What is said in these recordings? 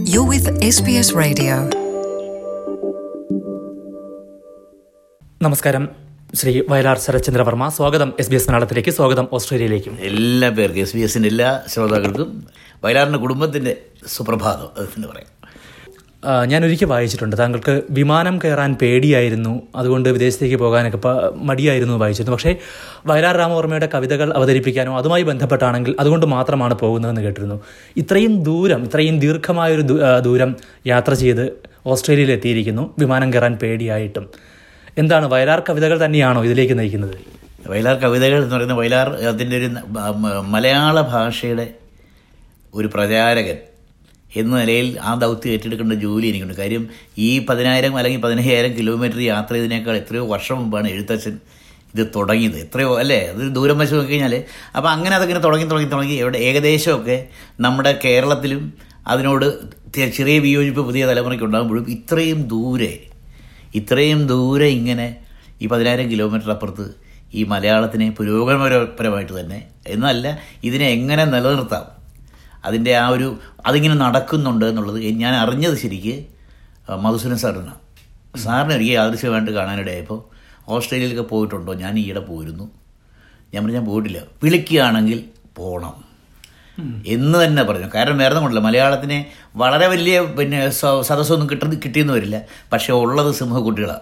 You're with SBS Radio. നമസ്കാരം ശ്രീ വയലാർ ശരത്ചന്ദ്രവർമ്മ സ്വാഗതം S B S മലയാളത്തിലേക്ക് സ്വാഗതം ഓസ്ട്രേലിയയിലേക്കും എല്ലാ പേർക്കും എസ് ബി എസിൻ്റെ എല്ലാ ശ്രോതാക്കൾക്കും വയലാറിൻ്റെ കുടുംബത്തിൻ്റെ സുപ്രഭാതം എന്ന് പറയാം ആ, ഞാൻ ഒരിക്കൽ വായിച്ചിട്ടുണ്ട് താങ്കൾക്ക് വിമാനം കയറാൻ പേടിയായിരുന്നു അതുകൊണ്ട് വിദേശത്തേക്ക് പോകാനൊക്കെ പ- മടിയായിരുന്നു എന്ന് വായിച്ചിരുന്നു പക്ഷേ വയലാർ രാമവർമ്മയുടെ കവിതകൾ അവതരിപ്പിക്കാനോ അതുമായി ബന്ധപ്പെട്ടാണെങ്കിൽ അതുകൊണ്ട് മാത്രമാണ് പോകുന്നതെന്ന് കേട്ടിരുന്നു ഇത്രയും ദൂരം ഇത്രയും ദീർഘമായൊരു ദൂ- ആ, ദൂരം യാത്ര ചെയ്ത് ഓസ്ട്രേലിയയിൽ എത്തിയിരിക്കുന്നു വിമാനം കയറാൻ പേടിയായിട്ടും എന്താണ് വയലാർ കവിതകൾ തന്നെയാണോ ഇതിലേക്ക് നയിക്കുന്നത് വയലാർ കവിതകൾ എന്ന് പറയുന്ന വയലാർ അതിൻ്റെ ഒരു മ- മ- മലയാള ഭാഷയുടെ ഒരു പ്രചാരകൻ എന്ന നിലയിൽ ആ ദൗത്യം ഏറ്റെടുക്കേണ്ട ജോലി എനിക്കുണ്ട് കാര്യം ഈ പതിനായിരം അല്ലെങ്കിൽ പതിനയ്യായിരം കിലോമീറ്റർ യാത്ര ചെയ്തതിനേക്കാൾ എത്രയോ വർഷം മുമ്പാണ് എഴുത്തച്ഛൻ ഇത് തുടങ്ങിയത് എത്രയോ അല്ലേ അത് ദൂരം വെച്ച് നോക്കി കഴിഞ്ഞാൽ അപ്പോൾ അങ്ങനെ അതങ്ങനെ തുടങ്ങി തുടങ്ങി തുടങ്ങി എവിടെ ഏകദേശമൊക്കെ നമ്മുടെ കേരളത്തിലും അതിനോട് തെ- ചെറിയ വിയോജിപ്പ് പുതിയ തലമുറയ്ക്ക് ഉണ്ടാകുമ്പോഴും ഇത്രയും ദൂരെ ഇത്രയും ദൂരെ ഇങ്ങനെ ഈ പതിനായിരം കിലോമീറ്റർ അപ്പുറത്ത് ഈ മലയാളത്തിനെ പുരോഗമനപരമായിട്ട് തന്നെ എന്നല്ല ഇതിനെ എങ്ങനെ നിലനിർത്താം അതിൻ്റെ ആ ഒരു അതിങ്ങനെ നടക്കുന്നുണ്ട് എന്നുള്ളത് ഞാൻ അറിഞ്ഞത് ശരിക്ക് മധുസൂദൻ സാറിനാണ് സാറിന് എനിക്ക് യാദൃശ്യമായിട്ട് കാണാനിടയായപ്പോൾ ഓസ്ട്രേലിയയിലൊക്കെ പോയിട്ടുണ്ടോ ഞാൻ ഈയിടെ പോയിരുന്നു ഞാൻ പറഞ്ഞു ഞാൻ പോയിട്ടില്ല വിളിക്കുകയാണെങ്കിൽ പോകണം എന്ന് തന്നെ പറഞ്ഞു കാരണം വേറെ കൊണ്ടല്ല മലയാളത്തിനെ വളരെ വലിയ പിന്നെ സ- സദസ്സൊന്നും കിട്ടുന്ന കിട്ടിയെന്ന് വരില്ല പക്ഷെ ഉള്ളത് സിംഹക്കുട്ടികളാണ്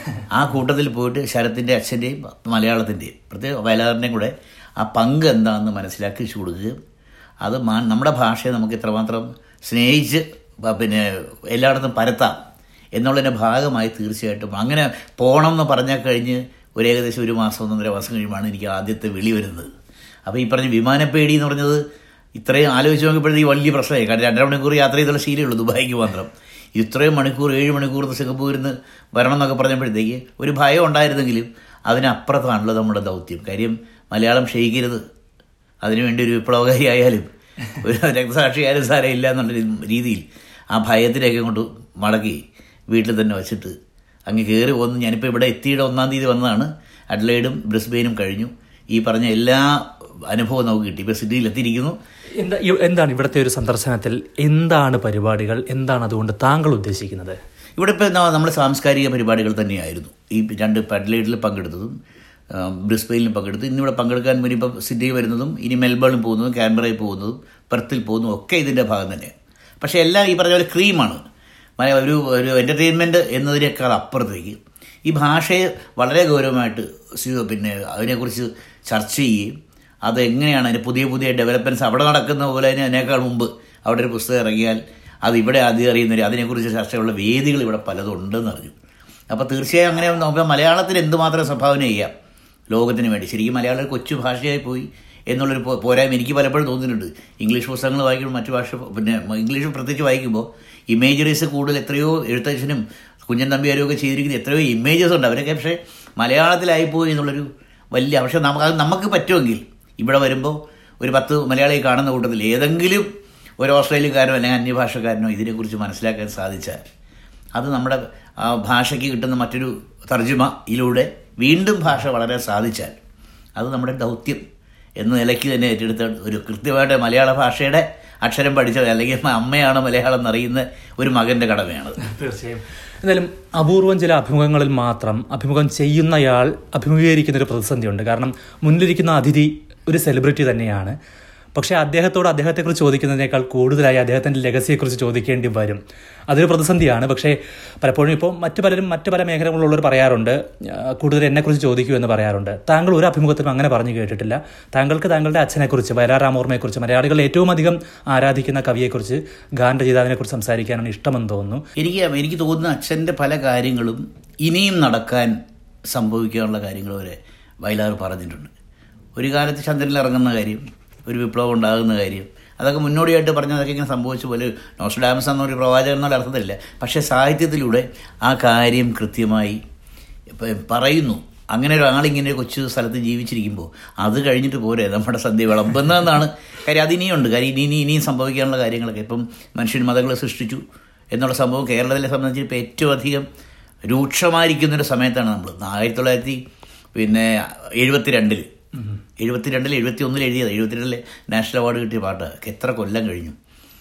ആ കൂട്ടത്തിൽ പോയിട്ട് ശരത്തിൻ്റെ അച്ഛൻ്റെയും മലയാളത്തിൻ്റെയും പ്രത്യേക വയലാറിൻ്റെയും കൂടെ ആ പങ്ക് എന്താണെന്ന് മനസ്സിലാക്കി വെച്ച് കൊടുക്കുകയും അത് മാ- നമ്മുടെ ഭാഷയെ നമുക്ക് ഇത്രമാത്രം സ്നേഹിച്ച് പ- പിന്നെ എല്ലായിടത്തും പരത്താം എന്നുള്ളതിൻ്റെ ഭാഗമായി തീർച്ചയായിട്ടും അങ്ങനെ പോകണം എന്ന് പറഞ്ഞാൽ കഴിഞ്ഞ് ഒരു ഏകദേശം ഒരു മാസം ഒന്നൊന്നര മാസം കഴിയുമ്പോഴാണ് എനിക്ക് ആദ്യത്തെ വിളി വരുന്നത് അപ്പോൾ ഈ പറഞ്ഞ വിമാനപ്പേടി എന്ന് പറഞ്ഞത് ഇത്രയും ആലോചിച്ച് നോക്കിയപ്പോഴത്തേക്ക് വലിയ പ്രശ്നമായി കാരണം രണ്ടര മണിക്കൂർ യാത്ര ചെയ്തുള്ള ശീലമുള്ളൂ ദുബായിക്ക് മാത്രം ഇത്രയും മണിക്കൂർ ഏഴ് മണിക്കൂർ സിംഗപ്പൂരിൽ നിന്ന് വരണം എന്നൊക്കെ പറഞ്ഞപ്പോഴത്തേക്ക് ഒരു ഭയം ഉണ്ടായിരുന്നെങ്കിലും അതിനപ്പുറത്താണല്ലോ നമ്മുടെ ദൗത്യം കാര്യം മലയാളം ക്ഷയിക്കരുത് അതിനുവേണ്ടി ഒരു വിപ്ലവകാരി ആയാലും ഒരു രക്തസാക്ഷി ആയാലും സാരേ ഇല്ല എന്നുള്ള രീതിയിൽ ആ ഭയത്തിനെയൊക്കെ കൊണ്ട് മടക്കി വീട്ടിൽ തന്നെ വച്ചിട്ട് അങ്ങ് കയറി വന്ന് ഞാനിപ്പോൾ ഇവിടെ എത്തിയുടെ ഒന്നാം തീയതി വന്നതാണ് അഡ്ലൈഡും ബ്രിസ്ബെയിനും കഴിഞ്ഞു ഈ പറഞ്ഞ എല്ലാ അനുഭവവും നമുക്ക് കിട്ടി ഇപ്പോൾ സിഡ്നിയിൽ എത്തിയിരിക്കുന്നു എന്താ ഇ- എന്താണ് ഇവിടുത്തെ ഒരു സന്ദർശനത്തിൽ എന്താണ് പരിപാടികൾ എന്താണ് അതുകൊണ്ട് താങ്കൾ ഉദ്ദേശിക്കുന്നത് ഇവിടെ ഇപ്പോൾ നമ്മൾ സാംസ്കാരിക പരിപാടികൾ തന്നെയായിരുന്നു ഈ രണ്ട് പഡ്ലൈഡിൽ പങ്കെടുത്തതും ആ, ബ്രിസ്ബെയിനിലും പങ്കെടുത്തു ഇന്നിവിടെ പങ്കെടുക്കാൻ വേണ്ടി ഇപ്പോൾ സിഡ്നി വരുന്നതും ഇനി മെൽബണിൽ പോകുന്നതും കാൻബറയിൽ പോകുന്നതും പെർത്തിൽ പോകുന്നതും ഒക്കെ ഇതിൻ്റെ ഭാഗം തന്നെയാണ് പക്ഷേ എല്ലാം ഈ പറഞ്ഞ പോലെ ക്രീമാണ് മല- ഒരു ഒരു എൻ്റർടൈൻമെൻറ്റ് എന്നതിനേക്കാൾ അപ്പുറത്തേക്ക് ഈ ഭാഷയെ വളരെ ഗൗരവമായിട്ട് സ്വീ- പിന്നെ അതിനെക്കുറിച്ച് ചർച്ച ചെയ്യുകയും അതെങ്ങനെയാണ് അതിൻ്റെ പുതിയ പുതിയ ഡെവലപ്മെൻറ്റ്സ് അവിടെ നടക്കുന്ന പോലെ തന്നെ അതിനേക്കാൾ മുമ്പ് അവിടെ ഒരു പുസ്തകം ഇറങ്ങിയാൽ അത് ഇവിടെ ആദ്യം അറിയുന്നവർ അതിനെക്കുറിച്ച് ചർച്ചയുള്ള വേദികൾ ഇവിടെ പലതും ഉണ്ടെന്ന് അറിഞ്ഞു അപ്പോൾ തീർച്ചയായും അങ്ങനെ നോക്കുമ്പോൾ മലയാളത്തിന് എന്തുമാത്രം സംഭാവന ചെയ്യാം ലോകത്തിന് വേണ്ടി ശരിക്കും മലയാളം ഒരു കൊച്ചു ഭാഷയായി പോയി എന്നുള്ളൊരു പോ- പോരായ്മ എനിക്ക് പലപ്പോഴും തോന്നിയിട്ടുണ്ട് ഇംഗ്ലീഷ് പുസ്തകങ്ങൾ വായിക്കുമ്പോൾ മറ്റു ഭാഷ പിന്നെ ഇംഗ്ലീഷ് പ്രത്യേകിച്ച് വായിക്കുമ്പോൾ ഇമേജറീസ് കൂടുതൽ എത്രയോ എഴുത്തച്ഛനും കുഞ്ഞൻ നമ്പ്യാരും ഒക്കെ ചെയ്തിരിക്കുന്ന എത്രയോ ഇമേജസ് ഉണ്ട് അവരൊക്കെ പക്ഷേ മലയാളത്തിലായിപ്പോയി എന്നുള്ളൊരു വലിയ പക്ഷേ നമുക്ക് അത് നമുക്ക് പറ്റുമെങ്കിൽ ഇവിടെ വരുമ്പോൾ ഒരു പത്ത് മലയാളിയെ കാണുന്ന കൂട്ടത്തിൽ ഏതെങ്കിലും ഒരു ഓസ്ട്രേലിയക്കാരനോ അല്ലെങ്കിൽ അന്യഭാഷക്കാരനോ ഇതിനെക്കുറിച്ച് മനസ്സിലാക്കാൻ സാധിച്ചാൽ അത് നമ്മുടെ ആ, ഭാഷയ്ക്ക് കിട്ടുന്ന മറ്റൊരു തർജ്ജമയിലൂടെ വീണ്ടും ഭാഷ വളരെ സാധിച്ചാൽ അത് നമ്മുടെ ദൗത്യം എന്ന നിലയ്ക്ക് തന്നെ ഏറ്റെടുത്ത ഒരു കൃത്യമായിട്ട് മലയാള ഭാഷയുടെ അക്ഷരം പഠിച്ചത് അല്ലെങ്കിൽ അമ്മയാണ് മലയാളം എന്നറിയുന്ന ഒരു മകൻ്റെ കടമയാണത് തീർച്ചയായും എന്നാലും അപൂർവം ചില അഭിമുഖങ്ങളിൽ മാത്രം അഭിമുഖം ചെയ്യുന്നയാൾ അഭിമുഖീകരിക്കുന്ന ഒരു പ്രതിസന്ധിയുണ്ട് കാരണം മുന്നിലിരിക്കുന്ന അതിഥി ഒരു സെലിബ്രിറ്റി തന്നെയാണ് പക്ഷേ അദ്ദേഹത്തോട് അദ്ദേഹത്തെക്കുറിച്ച് ചോദിക്കുന്നതിനേക്കാൾ കൂടുതലായി അദ്ദേഹത്തിൻ്റെ ലെഗസിയെക്കുറിച്ച് ചോദിക്കേണ്ടി വരും അതൊരു പ്രതിസന്ധിയാണ് പക്ഷേ പലപ്പോഴും ഇപ്പോൾ മറ്റു പലരും മറ്റു പല മേഖലകളിലുള്ളവർ പറയാറുണ്ട് ആ, കൂടുതൽ എന്നെക്കുറിച്ച് ചോദിക്കൂ എന്ന് പറയാറുണ്ട് താങ്കൾ ഒരു അഭിമുഖത്തിലും അങ്ങനെ പറഞ്ഞു കേട്ടിട്ടില്ല താങ്കൾക്ക് താങ്കളുടെ അച്ഛനെക്കുറിച്ച് വയലാർ രാമോർമ്മയെക്കുറിച്ച് മലയാളികൾ ഏറ്റവും അധികം ആരാധിക്കുന്ന കവിയെക്കുറിച്ച് ഗാന്ഡ ചെയ്താവിനെക്കുറിച്ച് സംസാരിക്കാനാണ് ഇഷ്ടമെന്ന് തോന്നുന്നു എനിക്ക് എനിക്ക് തോന്നുന്ന അച്ഛൻ്റെ പല കാര്യങ്ങളും ഇനിയും നടക്കാൻ സംഭവിക്കാനുള്ള കാര്യങ്ങൾ വരെ വയലാർ പറഞ്ഞിട്ടുണ്ട് ഒരു കാലത്ത് ചന്ദ്രനിൽ ഇറങ്ങുന്ന കാര്യം ഒരു വിപ്ലവം ഉണ്ടാകുന്ന കാര്യം അതൊക്കെ മുന്നോടിയായിട്ട് പറഞ്ഞതൊക്കെ ഇങ്ങനെ സംഭവിച്ച പോലെ നോസ്ഡാമസ് എന്നൊരു പ്രവാചകൻ എന്നുള്ള അർത്ഥത്തിലില്ല പക്ഷേ സാഹിത്യത്തിലൂടെ ആ കാര്യം കൃത്യമായി ഇപ്പം പറയുന്നു അങ്ങനെ ഒരാളിങ്ങനെ കൊച്ചു സ്ഥലത്ത് ജീവിച്ചിരിക്കുമ്പോൾ അത് കഴിഞ്ഞിട്ട് പോരെ നമ്മുടെ സദ്യ വിളമ്പുന്നതെന്നാണ് കാര്യം അതിനിയുണ്ട് കാര്യം ഇനി ഇനി ഇനിയും സംഭവിക്കാനുള്ള കാര്യങ്ങളൊക്കെ ഇപ്പം മനുഷ്യൻ മതങ്ങളെ സൃഷ്ടിച്ചു എന്നുള്ള സംഭവം കേരളത്തിലെ സംബന്ധിച്ച് ഇപ്പോൾ ഏറ്റവും അധികം രൂക്ഷമായിരിക്കുന്നൊരു സമയത്താണ് നമ്മൾ ആയിരത്തി തൊള്ളായിരത്തി പിന്നെ എഴുപത്തിരണ്ടിൽ എഴുപത്തിരണ്ടിൽ എഴുപത്തി ഒന്നിൽ എഴുതിയത് എഴുപത്തിരണ്ടിൽ നാഷണൽ അവാർഡ് കിട്ടിയ പാട്ട് എത്ര കൊല്ലം കഴിഞ്ഞു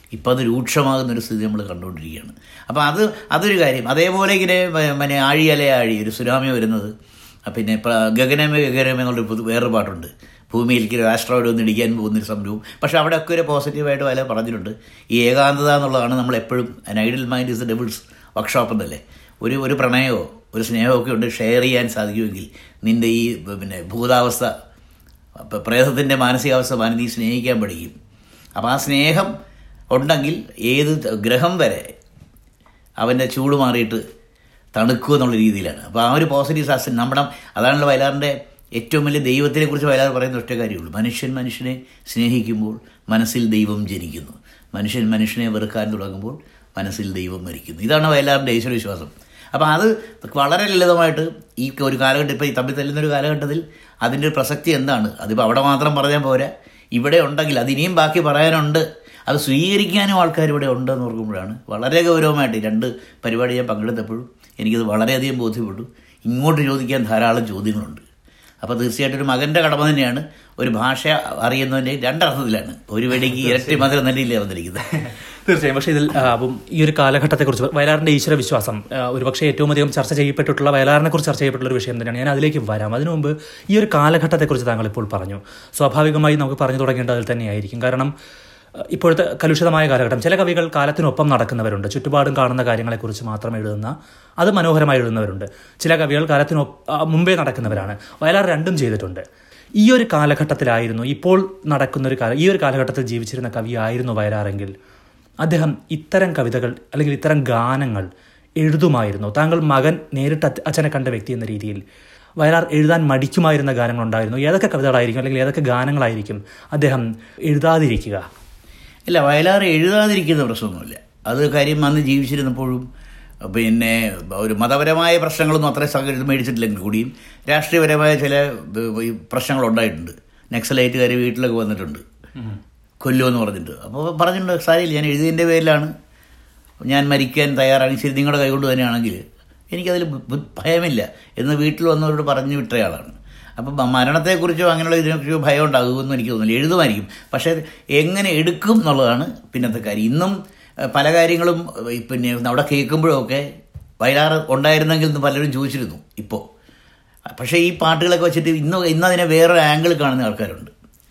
ഇപ്പം അത് രൂക്ഷമാകുന്ന ഒരു സ്ഥിതി നമ്മൾ കണ്ടുകൊണ്ടിരിക്കുകയാണ് അപ്പോൾ അത് അതൊരു കാര്യം അതേപോലെ ഇങ്ങനെ മ- പിന്നെ ആഴിയലെ ആഴി ഒരു സുനാമി വരുന്നത് ആ പിന്നെ പ്ര- ഗഗനമേ ഗഗനമേ എന്നുള്ളൊരു പുതു വേറൊരു പാട്ടുണ്ട് ഭൂമിയിലേക്ക് ഒരു ആസ്ട്രോയിഡ് ഒന്ന് ഇടിക്കാൻ പോകുന്നൊരു സംഭവം പക്ഷേ അവിടെ ഒക്കെ ഒരു പോസിറ്റീവായിട്ട് വല്ല പറഞ്ഞിട്ടുണ്ട് ഈ ഏകാന്തത എന്നുള്ളതാണ് നമ്മൾ എപ്പോഴും ideal mind is the devil's workshop എന്നല്ലേ ഒരു ഒരു പ്രണയമോ ഒരു സ്നേഹമോ ഒക്കെ ഉണ്ട് ഷെയർ ചെയ്യാൻ സാധിക്കുമെങ്കിൽ നിന്റെ ഈ പിന്നെ ഭൂതാവസ്ഥ അപ്പം പ്രേതത്തിൻ്റെ മാനസികാവസ്ഥ മാനി നീ സ്നേഹിക്കാൻ പഠിക്കും അപ്പോൾ ആ സ്നേഹം ഉണ്ടെങ്കിൽ ഏത് ഗ്രഹം വരെ അവൻ്റെ ചൂട് മാറിയിട്ട് തണുക്കുക എന്നുള്ള രീതിയിലാണ് അപ്പോൾ ആ ഒരു പോസിറ്റീവ് സാസ് നമ്മുടെ അതാണല്ലോ വയലാറിൻ്റെ ഏറ്റവും വലിയ ദൈവത്തിനെ കുറിച്ച് വയലാർ പറയുന്ന ഒറ്റ കാര്യമുള്ളൂ മനുഷ്യൻ മനുഷ്യനെ സ്നേഹിക്കുമ്പോൾ മനസ്സിൽ ദൈവം ജനിക്കുന്നു മനുഷ്യൻ മനുഷ്യനെ വെറുക്കാൻ തുടങ്ങുമ്പോൾ മനസ്സിൽ ദൈവം മരിക്കുന്നു ഇതാണ് വയലാറിൻ്റെ ഈശ്വരവിശ്വാസം അപ്പോൾ അത് വളരെ ലളിതമായിട്ട് ഈ ഒരു കാലഘട്ടം ഇപ്പോൾ ഈ തമ്മിൽ തല്ലുന്ന ഒരു കാലഘട്ടത്തിൽ അതിൻ്റെ ഒരു പ്രസക്തി എന്താണ് അതിപ്പോൾ അവിടെ മാത്രം പറഞ്ഞാൽ പോരാ ഇവിടെ ഉണ്ടെങ്കിൽ അത് ഇനിയും ബാക്കി പറയാനുണ്ട് അത് സ്വീകരിക്കാനും ആൾക്കാർ ഇവിടെ ഉണ്ടെന്ന് ഓർക്കുമ്പോഴാണ് വളരെ ഗൗരവമായിട്ട് ഈ രണ്ട് പരിപാടി ഞാൻ പങ്കെടുത്തപ്പോഴും എനിക്കത് വളരെയധികം ബോധ്യപ്പെട്ടു ഇങ്ങോട്ട് ചോദിക്കാൻ ധാരാളം ചോദ്യങ്ങളുണ്ട് അപ്പോൾ തീർച്ചയായിട്ടും ഒരു മകൻ്റെ കടമ തന്നെയാണ് ഒരു ഭാഷ അറിയുന്നതിൻ്റെ രണ്ടർത്ഥത്തിലാണ് ഒരു വെടിക്ക് ഇരട്ടി മധുരം തന്നെയില്ലേ വന്നിരിക്കുന്നത് തീർച്ചയായും പക്ഷേ ഇതിൽ ആ, അപ്പം ഈ ഒരു കാലഘട്ടത്തെക്കുറിച്ച് വയലാറിന്റെ ഈശ്വര വിശ്വാസം ആ, ഒരുപക്ഷെ ഏറ്റവും അധികം ചർച്ച ചെയ്യപ്പെട്ടിട്ടുള്ള വയലാറിനെ കുറിച്ച് ചർച്ച ചെയ്യപ്പെട്ടുള്ള ഒരു വിഷയം തന്നെയാണ് ഞാൻ അതിലേക്ക് വരാം അതിനു മുമ്പ് ഈ ഒരു കാലഘട്ടത്തെക്കുറിച്ച് താങ്കൾ ഇപ്പോൾ പറഞ്ഞു സ്വാഭാവികമായി നമുക്ക് പറഞ്ഞു തുടങ്ങേണ്ടത് അതിൽ തന്നെയായിരിക്കും കാരണം ആ, ഇപ്പോഴത്തെ കലുഷിതമായ കാലഘട്ടം ചില കവികൾ കാലത്തിനൊപ്പം നടക്കുന്നവരുണ്ട് ചുറ്റുപാടും കാണുന്ന കാര്യങ്ങളെക്കുറിച്ച് മാത്രം എഴുതുന്ന അത് മനോഹരമായി എഴുതുന്നവരുണ്ട് ചില കവികൾ കാലത്തിനൊ ആ, മുമ്പേ നടക്കുന്നവരാണ് വയലാർ രണ്ടും ചെയ്തിട്ടുണ്ട് ഈ ഒരു കാലഘട്ടത്തിലായിരുന്നു ഇപ്പോൾ നടക്കുന്ന ഒരു കാല ഈ ഒരു കാലഘട്ടത്തിൽ ജീവിച്ചിരുന്ന കവിയായിരുന്നു വയലാറെങ്കിൽ അദ്ദേഹം ഇത്തരം കവിതകൾ അല്ലെങ്കിൽ ഇത്തരം ഗാനങ്ങൾ എഴുതുമായിരുന്നു താങ്കൾ മകൻ നേരിട്ട് അച്ഛ- അച്ഛനെ കണ്ട വ്യക്തി എന്ന രീതിയിൽ വയലാർ എഴുതാൻ മടിക്കുമായിരുന്ന ഗാനങ്ങളുണ്ടായിരുന്നു ഏതൊക്കെ കവിതകളായിരിക്കും അല്ലെങ്കിൽ ഏതൊക്കെ ഗാനങ്ങളായിരിക്കും അദ്ദേഹം എഴുതാതിരിക്കുക ഇല്ല വയലാർ എഴുതാതിരിക്കുന്ന പ്രശ്നമൊന്നുമില്ല അത് കാര്യം അന്ന് ജീവിച്ചിരുന്നപ്പോഴും പിന്നെ ഒരു മതപരമായ പ്രശ്നങ്ങളൊന്നും അത്രയും സംഘടിതം മേടിച്ചിട്ടില്ലെങ്കിൽ കൂടിയും രാഷ്ട്രീയപരമായ ചില ഏഹ്, ഈ പ്രശ്നങ്ങളുണ്ടായിട്ടുണ്ട് നക്സലൈറ്റുകാർ വീട്ടിലൊക്കെ വന്നിട്ടുണ്ട് കൊല്ലുമെന്ന് പറഞ്ഞിട്ട് അപ്പോൾ പറഞ്ഞിട്ടുണ്ട് സാരിയില്ല ഞാൻ എഴുതിയതിൻ്റെ പേരിലാണ് ഞാൻ മരിക്കാൻ തയ്യാറാണ് ശരി നിങ്ങളുടെ കൈകൊണ്ട് തന്നെയാണെങ്കിൽ എനിക്കതിൽ ബു- ബു- ഭയമില്ല എന്ന് വീട്ടിൽ വന്നവരോട് പറഞ്ഞു വിട്ടയാളാണ് അപ്പം മ- മരണത്തെക്കുറിച്ചോ അങ്ങനെയുള്ള ഇതിനെക്കുറിച്ചോ ഭയം ഉണ്ടാകുമെന്ന് എനിക്ക് തോന്നുന്നില്ല എഴുതുമായിരിക്കും പക്ഷേ എങ്ങനെ എടുക്കും എന്നുള്ളതാണ് പിന്നത്തെ കാര്യം ഇന്നും ഏഹ്, പല കാര്യങ്ങളും ഏഹ്, ഈ പിന്നെ അവിടെ കേൾക്കുമ്പോഴൊക്കെ വയലാറ് ഉണ്ടായിരുന്നെങ്കിൽ എന്ന് പലരും ചോദിച്ചിരുന്നു ഇപ്പോൾ പക്ഷേ ഈ പാട്ടുകളൊക്കെ വെച്ചിട്ട് ഇന്ന് ഇന്നതിനെ വേറൊരു ആംഗിൾ കാണുന്ന ആൾക്കാരുണ്ട്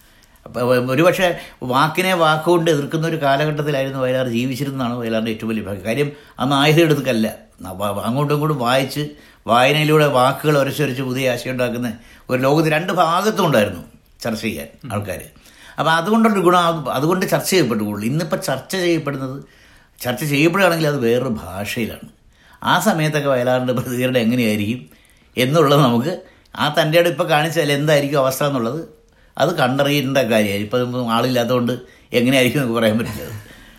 അപ്പോൾ ഒരുപക്ഷെ വാക്കിനെ വാക്കുകൊണ്ട് എതിർക്കുന്ന ഒരു കാലഘട്ടത്തിലായിരുന്നു വയലാർ ജീവിച്ചിരുന്നതാണ് വയലാറിൻ്റെ ഏറ്റവും വലിയ ഭാഗ്യം കാര്യം അന്ന് ആയുധം എടുക്കല്ല അങ്ങോട്ടും ഇങ്ങോട്ടും വായിച്ച് വായനയിലൂടെ വാക്കുകൾ ഉരച്ചൊരച്ച് പുതിയ ആശയം ഉണ്ടാക്കുന്ന ഒരു ലോകത്ത് രണ്ട് ഭാഗത്തും ഉണ്ടായിരുന്നു ചർച്ച ചെയ്യാൻ ആൾക്കാർ അപ്പോൾ അതുകൊണ്ടൊരു ഗുണം അത് അതുകൊണ്ട് ചർച്ച ചെയ്യപ്പെട്ടുള്ളൂ ഇന്നിപ്പോൾ ചർച്ച ചെയ്യപ്പെടുന്നത് ചർച്ച ചെയ്യപ്പെടുകയാണെങ്കിൽ അത് വേറൊരു ഭാഷയിലാണ് ആ സമയത്തൊക്കെ വയലാറിൻ്റെ പ്രതികരണം എങ്ങനെയായിരിക്കും എന്നുള്ളത് നമുക്ക് ആ തൻ്റെ ഇടം ഇപ്പോൾ കാണിച്ചാൽ എന്തായിരിക്കും അവസ്ഥ എന്നുള്ളത് അത് കണ്ടറിയേണ്ട കാര്യമായി ഇപ്പം ആളില്ലാത്തതുകൊണ്ട് എങ്ങനെയായിരിക്കും നമുക്ക് പറയാൻ പറ്റില്ല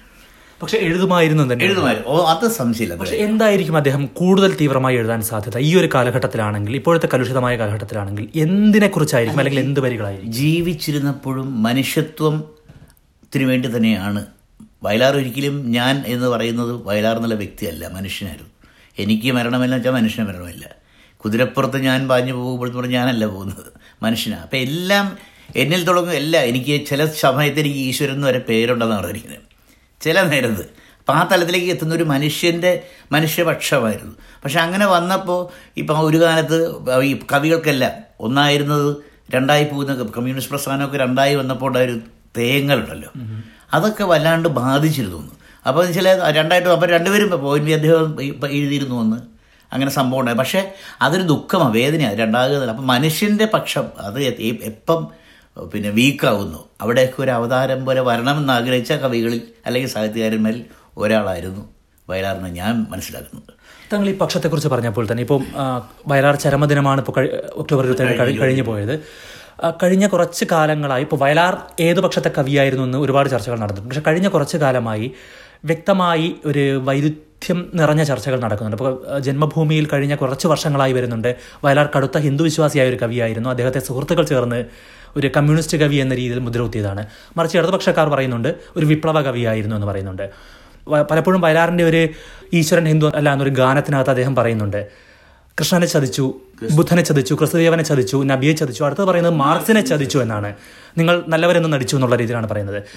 പക്ഷെ എഴുതുമായിരുന്നു തന്നെ എഴുതുമായിരുന്നു ഓ അത് സംശയമില്ല അത് പക്ഷെ എന്തായിരിക്കും അദ്ദേഹം കൂടുതൽ തീവ്രമായി എഴുതാൻ സാധ്യത ഈ ഒരു കാലഘട്ടത്തിലാണെങ്കിൽ ഇപ്പോഴത്തെ കലുഷിതമായ കാലഘട്ടത്തിലാണെങ്കിൽ എന്തിനെ കുറിച്ചായിരിക്കും അല്ലെങ്കിൽ എന്ത് വരികളായിരിക്കും ജീവിച്ചിരുന്നപ്പോഴും മനുഷ്യത്വത്തിന് വേണ്ടി തന്നെയാണ് വയലാർ ഒരിക്കലും ഞാൻ എന്ന് പറയുന്നത് വയലാർ എന്നുള്ള വ്യക്തിയല്ല മനുഷ്യനായിരുന്നു എനിക്ക് മരണമില്ല വെച്ചാൽ മനുഷ്യന് മരണമില്ല കുതിരപ്പുറത്ത് ഞാൻ പാഞ്ഞു പോകുമ്പോഴെന്ന് പറഞ്ഞാൽ ഞാനല്ല പോകുന്നത് മനുഷ്യനാണ് അപ്പം എല്ലാം എന്നിൽ തുടങ്ങും എല്ലാം എനിക്ക് ചില സമയത്ത് എനിക്ക് ഈശ്വരൻ എന്ന് വരെ പേരുണ്ടെന്നാണ് പറഞ്ഞിരിക്കുന്നത് ചില നേരത്ത് അപ്പം ആ തലത്തിലേക്ക് എത്തുന്ന ഒരു മനുഷ്യൻ്റെ മനുഷ്യപക്ഷമായിരുന്നു പക്ഷെ അങ്ങനെ വന്നപ്പോൾ ഇപ്പം ഒരു കാലത്ത് ഈ കവികൾക്കെല്ലാം ഒന്നായിരുന്നത് രണ്ടായി പോകുന്ന കമ്മ്യൂണിസ്റ്റ് പ്രസ്ഥാനമൊക്കെ രണ്ടായി വന്നപ്പോൾ ഉണ്ടായൊരു തേങ്ങലുണ്ടല്ലോ അതൊക്കെ വല്ലാണ്ട് ബാധിച്ചിരുന്നു അപ്പോൾ ചില രണ്ടായിട്ട് അപ്പോൾ രണ്ടുപേരും പോയിന്റ് അദ്ദേഹം ഇപ്പം എഴുതിയിരുന്നു എന്ന് അങ്ങനെ സംഭവം ഉണ്ടായി പക്ഷേ അതൊരു ദുഃഖമാണ് വേദനയാണ് രണ്ടാകുന്നില്ല അപ്പം മനുഷ്യൻ്റെ പക്ഷം അത് എ- എപ്പം പിന്നെ വീക്കാവുന്നു അവിടെയൊക്കെ ഒരു അവതാരം പോലെ വരണമെന്ന് ആഗ്രഹിച്ച കവികളിൽ അല്ലെങ്കിൽ സാഹിത്യകാരന്മാരിൽ ഒരാളായിരുന്നു വയലാറിന് ഞാൻ മനസ്സിലാക്കുന്നത് താങ്കൾ ഈ പക്ഷത്തെക്കുറിച്ച് പറഞ്ഞപ്പോൾ തന്നെ ഇപ്പം ആ, വയലാർ ചരമദിനമാണ് ഇപ്പോൾ കഴി- ഒക്ടോബർ ഇരുപത്തേഴ് കഴി- കഴിഞ്ഞു പോയത് ആ, കഴിഞ്ഞ കുറച്ച് കാലങ്ങളായി ഇപ്പോൾ വയലാർ ഏത് പക്ഷത്തെ കവിയായിരുന്നു എന്ന് ഒരുപാട് ചർച്ചകൾ നടന്നിട്ടുണ്ട് പക്ഷെ കഴിഞ്ഞ കുറച്ച് കാലമായി വ്യക്തമായി ഒരു വൈരുദ്ധ്യം നിറഞ്ഞ ചർച്ചകൾ നടക്കുന്നുണ്ട് അപ്പോൾ ആ, ജന്മഭൂമിയിൽ കഴിഞ്ഞ കുറച്ച് വർഷങ്ങളായി വരുന്നുണ്ട് വയലാർ കടുത്ത ഹിന്ദു വിശ്വാസിയായ ഒരു കവിയായിരുന്നു അദ്ദേഹത്തെ സുഹൃത്തുക്കൾ ചേർന്ന് ഒരു കമ്മ്യൂണിസ്റ്റ് കവി എന്ന രീതിയിൽ മുദ്രകുത്തിയതാണ് മറിച്ച് ഇടതുപക്ഷക്കാർ പറയുന്നുണ്ട് ഒരു വിപ്ലവ കവിയായിരുന്നു എന്ന് പറയുന്നുണ്ട് വ- പലപ്പോഴും വയലാറിന്റെ ഒരു ഈശ്വരൻ ഹിന്ദു അല്ല എന്നൊരു ഗാനത്തിനകത്ത് അദ്ദേഹം പറയുന്നുണ്ട് കൃഷ്ണനെ ചതിച്ചു ബുദ്ധനെ ചതിച്ചു ക്രിസ്തുദേവനെ ചതിച്ചു നബിയെ ചതിച്ചു അടുത്തത് പറയുന്നത് മാർക്സിനെ ചതിച്ചു എന്നാണ് നിങ്ങൾ നല്ലവരെന്ന് നടിച്ചു എന്നുള്ള രീതിയിലാണ് പറയുന്നത്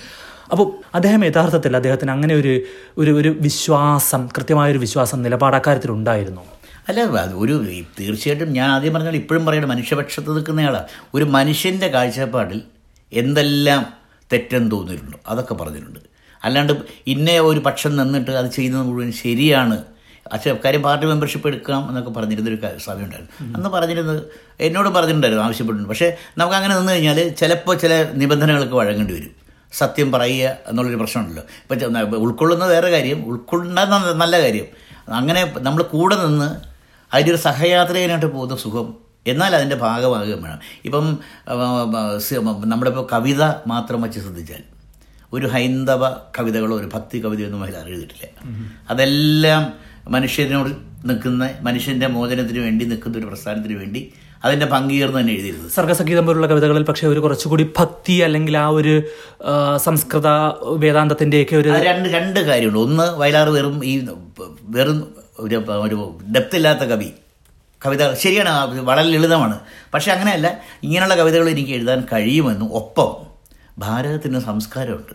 അപ്പോൾ അദ്ദേഹം യഥാർത്ഥത്തിൽ അദ്ദേഹത്തിന് അങ്ങനെ ഒരു ഒരു ഒരു വിശ്വാസം കൃത്യമായൊരു വിശ്വാസം നിലപാടക്കാര്യത്തിൽ ഉണ്ടായിരുന്നു അല്ല അത് ഒരു തീർച്ചയായിട്ടും ഞാൻ ആദ്യം പറഞ്ഞാൽ ഇപ്പോഴും പറയണം മനുഷ്യപക്ഷത്ത് നിൽക്കുന്നയാളാണ് ഒരു മനുഷ്യൻ്റെ കാഴ്ചപ്പാടിൽ എന്തെല്ലാം തെറ്റെന്ന് തോന്നിയിട്ടുണ്ടോ അതൊക്കെ പറഞ്ഞിട്ടുണ്ട് അല്ലാണ്ട് ഇന്ന ഒരു പക്ഷം നിന്നിട്ട് അത് ചെയ്യുന്നത് മുഴുവൻ ശരിയാണ് അച്ഛൻ കാര്യം പാർട്ടി മെമ്പർഷിപ്പ് എടുക്കാം എന്നൊക്കെ പറഞ്ഞിരുന്നൊരു ക- സമയമുണ്ടായിരുന്നു അന്ന് പറഞ്ഞിരുന്നത് എന്നോടും പറഞ്ഞിട്ടുണ്ടായിരുന്നു ആവശ്യപ്പെട്ടിട്ടുണ്ട് പക്ഷേ നമുക്ക് അങ്ങനെ നിന്ന് കഴിഞ്ഞാൽ ചിലപ്പോൾ ചില നിബന്ധനകൾക്ക് വഴങ്ങേണ്ടി വരും സത്യം പറയുക എന്നുള്ളൊരു പ്രശ്നമുണ്ടല്ലോ ഇപ്പം ഉൾക്കൊള്ളുന്ന വേറെ കാര്യം ഉൾക്കൊള്ളുന്ന നല്ല കാര്യം അങ്ങനെ നമ്മൾ കൂടെ നിന്ന് അതിൻ്റെ ഒരു സഹയാത്രികനായിട്ട് പോകുന്ന സുഖം എന്നാൽ അതിൻ്റെ ഭാഗമാകുകയും വേണം ഇപ്പം ആ, ആ, സി- നമ്മുടെ ഇപ്പോൾ കവിത മാത്രം വച്ച് ശ്രദ്ധിച്ചാൽ ഒരു ഹൈന്ദവ കവിതകളോ ഒരു ഭക്തി കവിതയോ ഒന്നും അതിൽ എഴുതിയിട്ടില്ല അതെല്ലാം മനുഷ്യനോട് നിൽക്കുന്ന മനുഷ്യൻ്റെ മോചനത്തിന് വേണ്ടി നിൽക്കുന്ന ഒരു പ്രസ്ഥാനത്തിന് വേണ്ടി അതിൻ്റെ പങ്കുചേർന്ന് തന്നെ എഴുതിയിരുന്നത് സർഗസംഗീതം പോലുള്ള കവിതകളിൽ പക്ഷേ ഒരു കുറച്ചുകൂടി ഭക്തി അല്ലെങ്കിൽ ആ ഒരു ആ, സംസ്കൃത വേദാന്തത്തിന്റെയൊക്കെ ഒരു അത് രണ്ട് രണ്ട് കാര്യമുണ്ട് ഒന്ന് വയലാർ വെറും ഈ വെറും ഒരു ഒരു ഡെപ്ത് ഇല്ലാത്ത കവി കവിത ശരിയാണ് ആ, വളരെ ലളിതമാണ് പക്ഷെ അങ്ങനെയല്ല ഇങ്ങനെയുള്ള കവിതകൾ എനിക്ക് എഴുതാൻ കഴിയുമെന്നും ഒപ്പം ഭാരതത്തിന് സംസ്കാരമുണ്ട്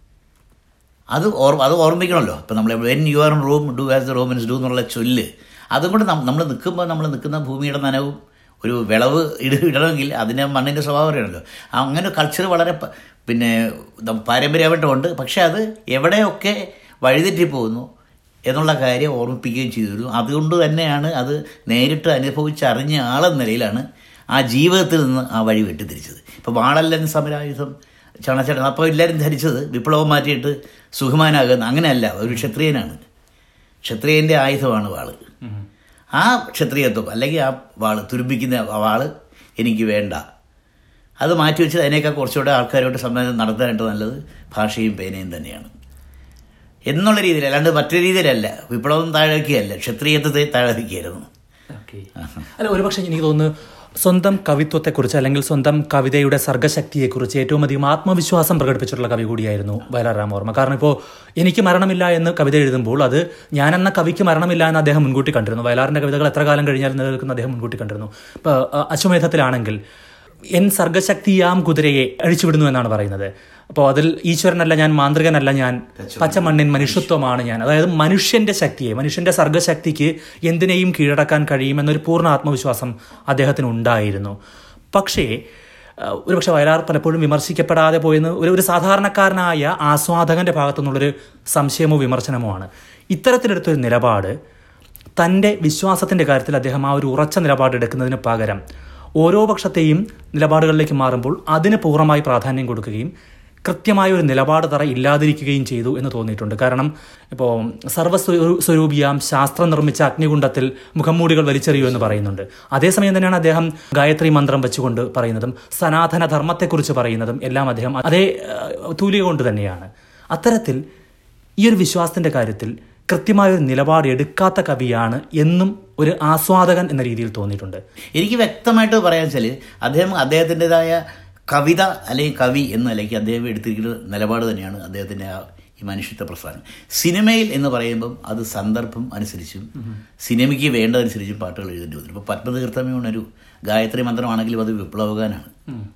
അത് ഓർ അത് ഓർമ്മിക്കണമല്ലോ ഇപ്പം നമ്മൾ when you are in Rome do as the Romans do എന്നുള്ള ചൊല്ല് അതും കൂടെ നമ്മൾ നിൽക്കുമ്പോൾ നമ്മൾ നിൽക്കുന്ന ഭൂമിയുടെ നനവും ഒരു വിളവ് ഇട ഇടണമെങ്കിൽ അതിൻ്റെ മണ്ണിൻ്റെ സ്വഭാവം അറിയണമല്ലോ അങ്ങനെ കൾച്ചർ വളരെ പ- പിന്നെ ന- പാരമ്പര്യമായിട്ടുമുണ്ട് പക്ഷെ അത് എവിടെയൊക്കെ വഴിതെറ്റി പോകുന്നു എന്നുള്ള കാര്യം ഓർമ്മിപ്പിക്കുകയും ചെയ്തിരുന്നു അതുകൊണ്ട് തന്നെയാണ് അത് നേരിട്ട് അനുഭവിച്ചറിഞ്ഞ ആളെന്ന നിലയിലാണ് ആ ജീവിതത്തിൽ നിന്ന് ആ വഴി വെട്ടിത്തിരിച്ചത് ഇപ്പോൾ വാളല്ലൻ സമരായുധം ചണച്ചടൻ അപ്പോൾ എല്ലാവരും ധരിച്ചത് വിപ്ലവം മാറ്റിയിട്ട് സുഖമാനാകുന്ന അങ്ങനെയല്ല ഒരു ക്ഷത്രിയനാണ് ക്ഷത്രിയൻ്റെ ആയുധമാണ് വാള് ആ ക്ഷത്രിയത്വം അല്ലെങ്കിൽ ആ വാള് തുരുമ്പിക്കുന്ന ആ വാള് എനിക്ക് വേണ്ട അത് മാറ്റി വെച്ച് അതിനേക്കാൾ കുറച്ചുകൂടെ ആൾക്കാരോട്ട് സംബന്ധം നടത്താനായിട്ട് നല്ലത് ഭാഷയും പേനയും തന്നെയാണ് എന്നുള്ള രീതിയിൽ അല്ലാണ്ട് മറ്റൊരു രീതിയിലല്ല വിപ്ലവം താഴേക്കല്ല ക്ഷത്രിയത്വത്തെ താഴേക്കായിരുന്നു ഓക്കേ. അല്ല ഒരുപക്ഷെ എനിക്ക് തോന്നുന്നു സ്വന്തം കവിത്വത്തെക്കുറിച്ച് അല്ലെങ്കിൽ സ്വന്തം കവിതയുടെ സർഗശക്തിയെക്കുറിച്ച് ഏറ്റവും അധികം ആത്മവിശ്വാസം പ്രകടിപ്പിച്ചിട്ടുള്ള കവി കൂടിയായിരുന്നു വയലാർ രാമവർമ്മ കാരണം ഇപ്പോൾ എനിക്ക് മരണമില്ല എന്ന് കവിത എഴുതുമ്പോൾ അത് ഞാനെന്ന കവിക്ക് മരണമില്ല എന്ന് അദ്ദേഹം മുൻകൂട്ടി കണ്ടിരുന്നു വയലാറിന്റെ കവിതകൾ എത്ര കാലം കഴിഞ്ഞാലും നിലനിൽക്കുന്ന അദ്ദേഹം മുൻകൂട്ടി കണ്ടിരുന്നു ഇപ്പോൾ അശ്വമേധത്തിലാണെങ്കിൽ എൻ സർഗശക്തിയാം കുതിരയെ അഴിച്ചുവിടുന്നു എന്നാണ് പറയുന്നത് അപ്പോൾ അതിൽ ഈശ്വരനല്ല ഞാൻ മാന്ത്രികനല്ല ഞാൻ പച്ചമണ്ണിൻ മനുഷ്യത്വമാണ് ഞാൻ അതായത് മനുഷ്യന്റെ ശക്തിയെ മനുഷ്യന്റെ സർഗശക്തിക്ക് എന്തിനേയും കീഴടക്കാൻ കഴിയുമെന്നൊരു പൂർണ്ണ ആത്മവിശ്വാസം അദ്ദേഹത്തിന് ഉണ്ടായിരുന്നു പക്ഷേ അഹ് ഒരുപക്ഷെ വയലാർ പലപ്പോഴും വിമർശിക്കപ്പെടാതെ പോയെന്ന് ഒരു ഒരു സാധാരണക്കാരനായ ആസ്വാദകന്റെ ഭാഗത്തു നിന്നുള്ളൊരു സംശയമോ വിമർശനമോ ആണ് ഇത്തരത്തിലെടുത്തൊരു നിലപാട് തൻ്റെ വിശ്വാസത്തിൻ്റെ കാര്യത്തിൽ അദ്ദേഹം ആ ഒരു ഉറച്ച നിലപാടെടുക്കുന്നതിന് പകരം ഓരോ പക്ഷത്തെയും നിലപാടുകളിലേക്ക് മാറുമ്പോൾ അതിന് പൂർണ്ണമായി പ്രാധാന്യം കൊടുക്കുകയും കൃത്യമായ ഒരു നിലപാട് തറ ഇല്ലാതിരിക്കുകയും ചെയ്തു എന്ന് തോന്നിയിട്ടുണ്ട് കാരണം ഇപ്പോൾ സർവ്വസ്വരൂ- സ്വരൂപിയാം ശാസ്ത്രം നിർമ്മിച്ച അഗ്നികുണ്ഡത്തിൽ മുഖംമൂടികൾ വലിച്ചെറിയൂ എന്ന് പറയുന്നുണ്ട് അതേസമയം തന്നെയാണ് അദ്ദേഹം ഗായത്രി മന്ത്രം വെച്ചുകൊണ്ട് പറയുന്നതും സനാതന ധർമ്മത്തെക്കുറിച്ച് പറയുന്നതും എല്ലാം അദ്ദേഹം അതേ ഏഹ്, തൂലിക കൊണ്ട് തന്നെയാണ് അത്തരത്തിൽ ഈ ഒരു വിശ്വാസത്തിന്റെ കാര്യത്തിൽ കൃത്യമായ ഒരു നിലപാട് എടുക്കാത്ത കവിയാണ് എന്നും ഒരു ആസ്വാദകൻ എന്ന രീതിയിൽ തോന്നിയിട്ടുണ്ട് എനിക്ക് വ്യക്തമായിട്ട് പറയാൻ വെച്ചാൽ അദ്ദേഹം അദ്ദേഹത്തിൻ്റെതായ കവിത അല്ലെങ്കിൽ കവി എന്ന നിലയ്ക്ക് അദ്ദേഹം എടുത്തിരിക്കുന്ന നിലപാട് തന്നെയാണ് അദ്ദേഹത്തിൻ്റെ ആ ഈ മനുഷ്യത്വ പ്രസ്ഥാനം സിനിമയിൽ എന്ന് പറയുമ്പം അത് സന്ദർഭം അനുസരിച്ചും സിനിമയ്ക്ക് വേണ്ടതനുസരിച്ചും പാട്ടുകൾ എഴുതേണ്ടി വന്നു ഇപ്പോൾ പത്മതീർത്ഥമേ ഒരു ഗായത്രി മന്ത്രമാണെങ്കിലും അത് വിപ്ലവഗാനാണ്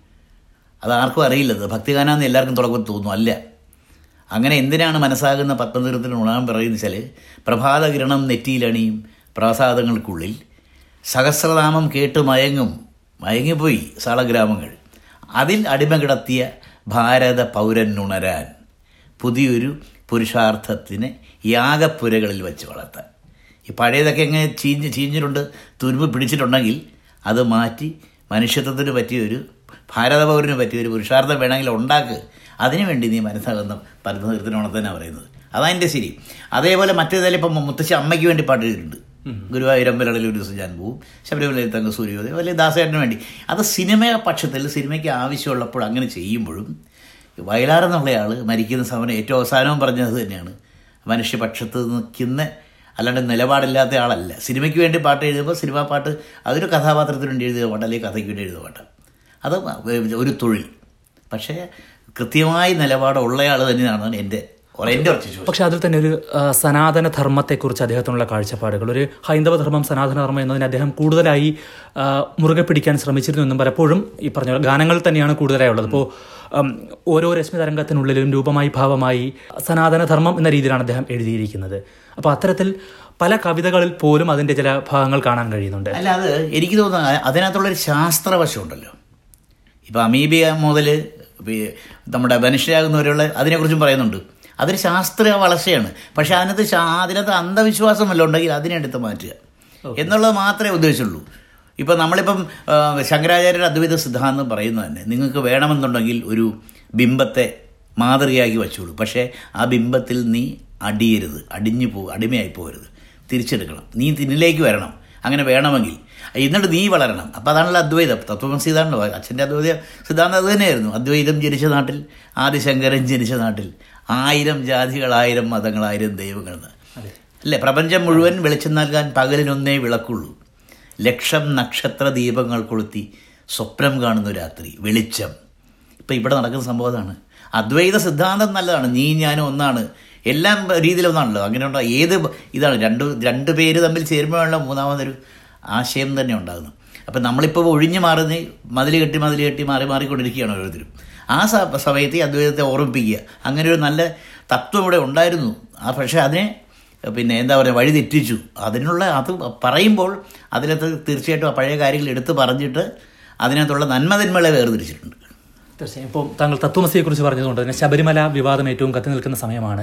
അത് ആർക്കും അറിയില്ലത് ഭക്തിഗാനാന്ന് എല്ലാവർക്കും തുടക്കം തോന്നും അല്ല അങ്ങനെ എന്തിനാണ് മനസ്സാകുന്ന പത്മതീർത്ഥത്തിന് ഉണാൻ പറയുന്നത് വെച്ചാൽ പ്രഭാതകിരണം നെറ്റിയിലണിയും പ്രാസാദങ്ങൾക്കുള്ളിൽ സഹസ്രനാമം കേട്ട് മയങ്ങും മയങ്ങിപ്പോയി സാളഗ്രാമങ്ങൾ അതിൽ അടിമ കിടത്തിയ ഭാരത പൗരനുണരാൻ പുതിയൊരു പുരുഷാർത്ഥത്തിനെ യാഗപ്പുരകളിൽ വെച്ച് വളർത്താൻ ഈ പഴയതൊക്കെ എങ്ങനെ ചീഞ്ഞ് ചീഞ്ഞിട്ടുണ്ട് തുരുമ്പ് പിടിച്ചിട്ടുണ്ടെങ്കിൽ അത് മാറ്റി മനുഷ്യത്വത്തിന് പറ്റിയൊരു ഭാരത പൗരന് പറ്റിയൊരു പുരുഷാർത്ഥം വേണമെങ്കിൽ ഉണ്ടാക്ക് അതിനുവേണ്ടി നീ മനസ്സാകുന്ന പരമതീർത്ഥനോണം തന്നെ പറയുന്നത് അതതിൻ്റെ ശരി അതേപോലെ മറ്റേതായാലും ഇപ്പം മുത്തശ്ശി അമ്മയ്ക്ക് വേണ്ടി പാട്ട് എഴുതിയിട്ടുണ്ട് ഗുരുവായൂരമ്പലങ്ങളിൽ ഒരു ദിവസം ഞാൻ പോവും ശബരിമലയിൽ തങ്ക സൂര്യോദയം അല്ലെങ്കിൽ ദാസേട്ടന് വേണ്ടി അത് സിനിമ പക്ഷത്തിൽ സിനിമയ്ക്ക് ആവശ്യമുള്ളപ്പോൾ അങ്ങനെ ചെയ്യുമ്പോഴും വയലാർ എന്നുള്ളയാൾ മരിക്കുന്ന സമയം ഏറ്റവും അവസാനവും പറഞ്ഞത് തന്നെയാണ് മനുഷ്യപക്ഷത്ത് നിൽക്കുന്ന അല്ലാണ്ട് നിലപാടില്ലാത്ത ആളല്ല സിനിമയ്ക്ക് വേണ്ടി പാട്ട് എഴുതുമ്പോൾ സിനിമാ പാട്ട് അതൊരു കഥാപാത്രത്തിന് വേണ്ടി എഴുതിയ പാട്ട് അല്ലെങ്കിൽ കഥയ്ക്ക് വേണ്ടി എഴുതിയ പാട്ട് അത് ഒരു തൊഴിൽ പക്ഷേ കൃത്യമായി നിലപാടുള്ളയാൾ തന്നെയാണ് എൻ്റെ കുറെ എൻ്റെ ഉറച്ച വിശ്വാസം പക്ഷെ അതിൽ തന്നെ ഒരു ആ, സനാതന ധർമ്മത്തെക്കുറിച്ച് അദ്ദേഹത്തിനുള്ള കാഴ്ചപ്പാടുകൾ ഒരു ഹൈന്ദവ ധർമ്മം സനാതന ധർമ്മം എന്നതിന് അദ്ദേഹം കൂടുതലായി ആ, മുറുകെ പിടിക്കാൻ ശ്രമിച്ചിരുന്നു എന്നും പലപ്പോഴും ഈ പറഞ്ഞ പോലെ ഗാനങ്ങൾ തന്നെയാണ് കൂടുതലായി ഉള്ളത് ഇപ്പോൾ ഓരോ രശ്മി തരംഗത്തിനുള്ളിലും രൂപമായി ഭാവമായി സനാതന ധർമ്മം എന്ന രീതിയിലാണ് അദ്ദേഹം എഴുതിയിരിക്കുന്നത് അപ്പോൾ അത്തരത്തിൽ പല കവിതകളിൽ പോലും അതിന്റെ ചില ഭാഗങ്ങൾ കാണാൻ കഴിയുന്നുണ്ട് അല്ല അത് എനിക്ക് തോന്നുന്നു അ- അതിനകത്തുള്ളൊരു ശാസ്ത്രവശം ഉണ്ടല്ലോ ഇപ്പം അമീബിയ മുതൽ നമ്മുടെ മനുഷ്യരാകുന്നവരുള്ള അതിനെക്കുറിച്ചും പറയുന്നുണ്ട് അതൊരു ശാസ്ത്രീയ വളർച്ചയാണ് പക്ഷെ അതിനകത്ത് ശാ- അതിനകത്ത് അന്ധവിശ്വാസം വല്ലതും ഉണ്ടെങ്കിൽ അതിനെ എടുത്ത് മാറ്റുക എന്നുള്ളത് മാത്രമേ ഉദ്ദേശിച്ചുള്ളൂ ഇപ്പം നമ്മളിപ്പം ആ, ശങ്കരാചാര്യരുടെ അദ്വൈത സിദ്ധാന്തം പറയുന്നത് തന്നെ നിങ്ങൾക്ക് വേണമെന്നുണ്ടെങ്കിൽ ഒരു ബിംബത്തെ മാതൃകയാക്കി വച്ചോളൂ പക്ഷേ ആ ബിംബത്തിൽ നീ അടിയരുത് അടിഞ്ഞു പോ അടിമയായി പോകരുത് തിരിച്ചെടുക്കണം നീ തിന്നിലേക്ക് വരണം അങ്ങനെ വേണമെങ്കിൽ എന്നിട്ട് നീ വളരണം അപ്പം അതാണല്ലോ അദ്വൈതം തത്വമസി ഇതാണല്ലോ അച്ഛൻ്റെ അദ്വൈത സിദ്ധാന്തം അത് തന്നെയായിരുന്നു അദ്വൈതം ജനിച്ച നാട്ടിൽ ആദിശങ്കരൻ ജനിച്ച നാട്ടിൽ ആയിരം ജാതികളായിരം മതങ്ങളായിരം ദൈവങ്ങൾ അല്ലേ പ്രപഞ്ചം മുഴുവൻ വെളിച്ചം നൽകാൻ പകലിനൊന്നേ വിളക്കുള്ളൂ ലക്ഷം നക്ഷത്ര ദീപങ്ങൾ കൊളുത്തി സ്വപ്നം കാണുന്ന രാത്രി വെളിച്ചം ഇപ്പം ഇവിടെ നടക്കുന്ന സംഭവം അതാണ് അദ്വൈത സിദ്ധാന്തം നല്ലതാണ് നീ ഞാനും ഒന്നാണ് എല്ലാം രീതിയിലും ഒന്നാണല്ലോ അങ്ങനെയുള്ള ഏത് ഇതാണ് രണ്ട് രണ്ട് പേര് തമ്മിൽ ചേരുമ്പോഴുള്ള മൂന്നാമതൊരു ആശയം തന്നെ ഉണ്ടാകുന്നു അപ്പം നമ്മളിപ്പോൾ ഒഴിഞ്ഞു മാറുന്ന മതിൽ കെട്ടി മതിൽ കെട്ടി മാറി മാറിക്കൊണ്ടിരിക്കുകയാണ് ഓരോരുത്തരും ആ സ- സമയത്ത് ഈ അദ്വൈതത്തെ ഓർമ്മിപ്പിക്കുക അങ്ങനെ ഒരു നല്ല തത്വം ഇവിടെ ഉണ്ടായിരുന്നു ആ പക്ഷേ അതിനെ പിന്നെ എന്താ പറയുക വഴി തെറ്റിച്ചു അതിനുള്ള അത് പറയുമ്പോൾ അതിനകത്ത് തീർച്ചയായിട്ടും ആ പഴയ കാര്യങ്ങൾ എടുത്ത് പറഞ്ഞിട്ട് അതിനകത്തുള്ള നന്മതിന്മകളെ വേർതിരിച്ചിട്ടുണ്ട് തീർച്ചയായും ഇപ്പോൾ താങ്കൾ തത്വമസിയെക്കുറിച്ച് പറഞ്ഞതുകൊണ്ട് തന്നെ ശബരിമല വിവാദം ഏറ്റവും കത്തി നിൽക്കുന്ന സമയമാണ്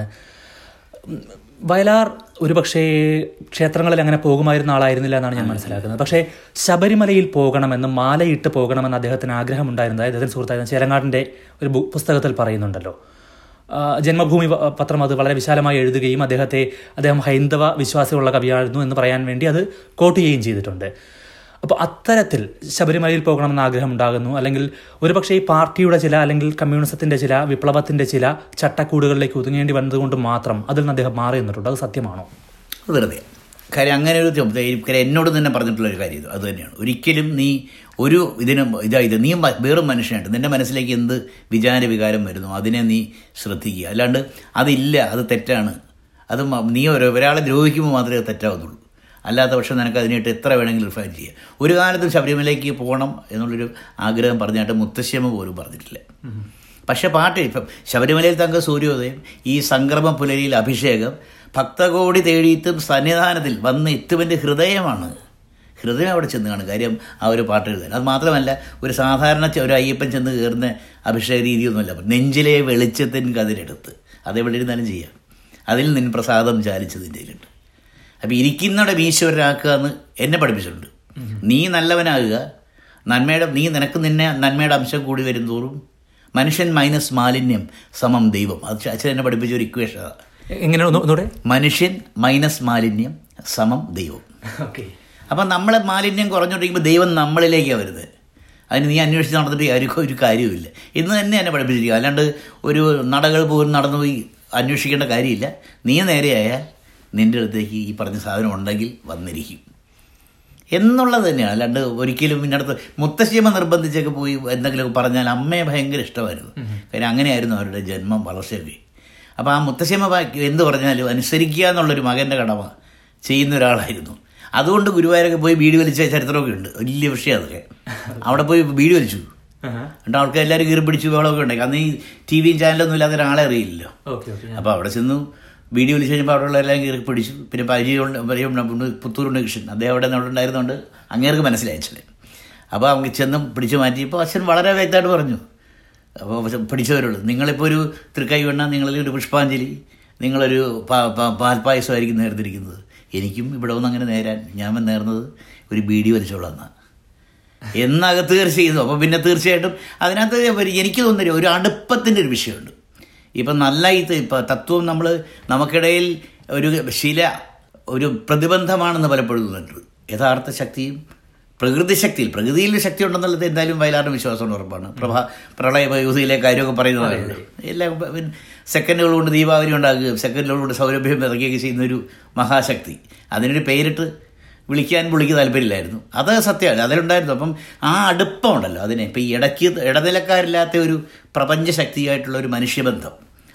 ഉം, വയലാർ ഒരുപക്ഷേ ക്ഷേത്രങ്ങളിൽ അങ്ങനെ പോകുമായിരുന്ന ആളായിരുന്നില്ല എന്നാണ് ഞാൻ മനസ്സിലാക്കുന്നത് പക്ഷേ ശബരിമലയിൽ പോകണമെന്നും മാലയിട്ട് പോകണമെന്ന് അദ്ദേഹത്തിന് ആഗ്രഹമുണ്ടായിരുന്നത് അദ്ദേഹത്തിന് സുഹൃത്തായിരുന്ന ചേലങ്ങാടിൻ്റെ ഒരു ബു- പുസ്തകത്തിൽ പറയുന്നുണ്ടല്ലോ ആ, ജന്മഭൂമി പ- പത്രം അത് വളരെ വിശാലമായി എഴുതുകയും അദ്ദേഹത്തെ അദ്ദേഹം ഹൈന്ദവ വിശ്വാസമുള്ള കവിയായിരുന്നു എന്ന് പറയാൻ വേണ്ടി അത് കോട്ട് ചെയ്യുകയും ചെയ്തിട്ടുണ്ട് അപ്പോൾ അത്തരത്തിൽ ശബരിമലയിൽ പോകണമെന്ന് ആഗ്രഹം ഉണ്ടാകുന്നു അല്ലെങ്കിൽ ഒരുപക്ഷെ ഈ പാർട്ടിയുടെ ചില അല്ലെങ്കിൽ കമ്മ്യൂണിസത്തിന്റെ ചില വിപ്ലവത്തിന്റെ ചില ചട്ടക്കൂടുകളിലേക്ക് ഒതുങ്ങേണ്ടി വന്നതുകൊണ്ട് മാത്രം അതിൽ നിന്ന് അദ്ദേഹം മാറി നിന്നിട്ടുണ്ട് അത് സത്യമാണോ അത് വെറുതെ കാര്യം അങ്ങനെ ഒരു ചോദ്യം കാര്യം എന്നോട് തന്നെ പറഞ്ഞിട്ടുള്ള ഒരു കാര്യം ഇത് അത് തന്നെയാണ് ഒരിക്കലും നീ ഒരു ഇതിന് ഇതായത് നീ മ- വേറും മനുഷ്യനായിട്ട് നിന്റെ മനസ്സിലേക്ക് എന്ത് വിചാര വികാരം വരുന്നു അതിനെ നീ ശ്രദ്ധിക്കുക അല്ലാണ്ട് അതില്ല അത് തെറ്റാണ് അത് മ- നീ ഒരു ഒരാളെ ദ്രോഹിക്കുമ്പോൾ മാത്രമേ അത് തെറ്റാവത്തുള്ളൂ അല്ലാത്ത പക്ഷം നിനക്ക് അതിനായിട്ട് എത്ര വേണമെങ്കിലും റിഫൈൻ ചെയ്യാം ഒരു കാലത്തും ശബരിമലയ്ക്ക് പോകണം എന്നുള്ളൊരു ആഗ്രഹം പറഞ്ഞായിട്ട് മുത്തശ്ശിയമ്മ പോലും പറഞ്ഞിട്ടില്ല പക്ഷെ പാട്ട് ഇപ്പം ശബരിമലയിൽ തങ്ക സൂര്യോദയം ഈ സംക്രമ പുലരിയിൽ അഭിഷേകം ഭക്തകോടി തേടിയിട്ടും സന്നിധാനത്തിൽ വന്ന് എത്തുവൻ്റെ ഹൃദയമാണ് ഹൃദയം അവിടെ ചെന്ന് കാണും കാര്യം ആ ഒരു പാട്ട് എഴുതാൻ അത് മാത്രമല്ല ഒരു സാധാരണ ചെ- ഒരു അയ്യപ്പൻ ചെന്ന് കയറുന്ന അഭിഷേക രീതിയൊന്നുമല്ല നെഞ്ചിലെ വെളിച്ചത്തിൻ കതിരെടുത്ത് അതെവിടെ ഇരുന്നാലും ചെയ്യാം അതിൽ നിൻ പ്രസാദം ചാലിച്ചതിൻ്റെ ഇതിലുണ്ട് അപ്പം ഇരിക്കുന്നവിടെ ഈശ്വരനാക്കുക എന്ന് എന്നെ പഠിപ്പിച്ചിട്ടുണ്ട് നീ നല്ലവനാകുക നന്മയുടെ നീ നിനക്ക് നിന്നെ നന്മയുടെ അംശം കൂടി വരുന്തോറും മനുഷ്യൻ മൈനസ് മാലിന്യം സമം ദൈവം അത് അച്ഛൻ എന്നെ പഠിപ്പിച്ച ഒരു ഇക്വേഷൻ എ- എങ്ങനെ ഒന്ന് ഒന്നുകൂടെ മനുഷ്യൻ മൈനസ് മാലിന്യം സമം ദൈവം ഓക്കെ അപ്പം നമ്മളെ മാലിന്യം കുറഞ്ഞുകൊണ്ടിരിക്കുമ്പോൾ ദൈവം നമ്മളിലേക്കാണ് വരുന്നത് അതിന് നീ അന്വേഷിച്ച് നടന്നിട്ട് ആർക്കും ഒരു കാര്യവുമില്ല ഇന്ന് തന്നെ എന്നെ പഠിപ്പിച്ചിരിക്കുക അല്ലാണ്ട് ഒരു നടകൾ പോലും നടന്നു പോയി അന്വേഷിക്കേണ്ട കാര്യമില്ല നീ നേരെയായാൽ നിൻ്റെ അടുത്തേക്ക് ഈ പറഞ്ഞ സാധനം ഉണ്ടെങ്കിൽ വന്നിരിക്കും എന്നുള്ളത് തന്നെയാണ് അല്ലാണ്ട് ഒരിക്കലും പിന്നെ അടുത്ത് മുത്തശ്ശിയമ്മ നിർബന്ധിച്ചൊക്കെ പോയി എന്തെങ്കിലുമൊക്കെ പറഞ്ഞാൽ അമ്മയെ ഭയങ്കര ഇഷ്ടമായിരുന്നു കാര്യം അങ്ങനെയായിരുന്നു അവരുടെ ജന്മം വളർച്ചയൊക്കെ അപ്പോൾ ആ മുത്തശ്ശിയമ്മ ബാ- എന്ത് പറഞ്ഞാലും അനുസരിക്കുക എന്നുള്ളൊരു മകൻ്റെ കടമ ചെയ്യുന്ന ഒരാളായിരുന്നു അതുകൊണ്ട് ഗുരുവായൂരൊക്കെ പോയി വീട് വലിച്ച ചരിത്രമൊക്കെ ഉണ്ട് വലിയ വിഷയം അതൊക്കെ അവിടെ പോയി വീട് വലിച്ചു എന്നിട്ട് ആൾക്കാർ എല്ലാവരും കീറി പിടിച്ചു വേളമൊക്കെ ഉണ്ടായി അന്ന് ഈ ടി വിയും ചാനലൊന്നും ഇല്ലാത്ത ഒരാളെ അറിയില്ലല്ലോ ഓക്കെ ഓക്കെ അപ്പോൾ അവിടെ ചെന്നു വീഡിയോ വിളിച്ച് കഴിഞ്ഞപ്പോൾ അവിടെയുള്ള എല്ലാം കയറി പിടിച്ചു പിന്നെ പരിചയമുണ്ട് പരിചയമുണ്ട് പുത്തൂരുണ്ട് കൃഷ്ണൻ അദ്ദേഹം അവിടെ നിന്ന് ഉണ്ടായിരുന്നുകൊണ്ട് അങ്ങേർക്ക് മനസ്സിലായി അച്ഛനെ അപ്പോൾ അവർക്ക് ചെന്ന് പിടിച്ചു മാറ്റിയപ്പോൾ അച്ഛൻ വളരെ വ്യക്തമായിട്ട് പറഞ്ഞു അപ്പോൾ പിടിച്ചവരുള്ളൂ നിങ്ങളിപ്പോൾ ഒരു തൃക്കൈ വെണ്ണ നിങ്ങളിൽ ഒരു പുഷ്പാഞ്ജലി നിങ്ങളൊരു പാ- പാ- പാൽപ്പായസമായിരിക്കും നേർന്നിരിക്കുന്നത് എനിക്കും ഇവിടെ ഒന്ന് അങ്ങനെ നേരാൻ ഞാൻ നേർന്നത് ഒരു ബീഡി വലിച്ചോളാം എന്നാ എന്നകത്ത് തീർച്ച ചെയ്യുന്നു അപ്പോൾ പിന്നെ തീർച്ചയായിട്ടും അതിനകത്ത് ഒരു- എനിക്ക് തോന്നുന്നില്ല ഒരു അടുപ്പത്തിൻ്റെ ഒരു വിഷയമുണ്ട് ഇപ്പം നല്ല ഇത് ഇപ്പം തത്വം നമ്മൾ നമുക്കിടയിൽ ഒരു ശില ഒരു പ്രതിബന്ധമാണെന്ന് പലപ്പോഴും തോന്നിയിട്ടുണ്ട് യഥാർത്ഥ ശക്തിയും പ്രകൃതി ശക്തിയിൽ പ്രകൃതിയിൽ ശക്തി ഉണ്ടെന്നുള്ളത് എന്തായാലും വയലാറിന് വിശ്വാസമുണ്ട് ഉറപ്പാണ് പ്രഭാ പ്രളയ യൂതിയിലെ കാര്യമൊക്കെ പറയുന്നതാണ് എല്ലാം പിന്നെ സെക്കൻഡുകൾ കൊണ്ട് ദീപാവലി ഉണ്ടാക്കുകയും സെക്കൻഡുകൾ കൊണ്ട് സൗരഭ്യം വിതയ്ക്കുകയൊക്കെ ചെയ്യുന്ന ഒരു മഹാശക്തി അതിനൊരു പേരിട്ട് വിളിക്കാൻ പുള്ളിക്ക് താല്പര്യമില്ലായിരുന്നു അത് സത്യമാണ് അതിലുണ്ടായിരുന്നു അപ്പം ആ അടുപ്പമുണ്ടല്ലോ അതിനെ ഇപ്പം ഈ ഇടയ്ക്ക് ഇടനിലക്കാരില്ലാത്ത ഒരു പ്രപഞ്ച ശക്തിയായിട്ടുള്ള ഒരു മനുഷ്യബന്ധം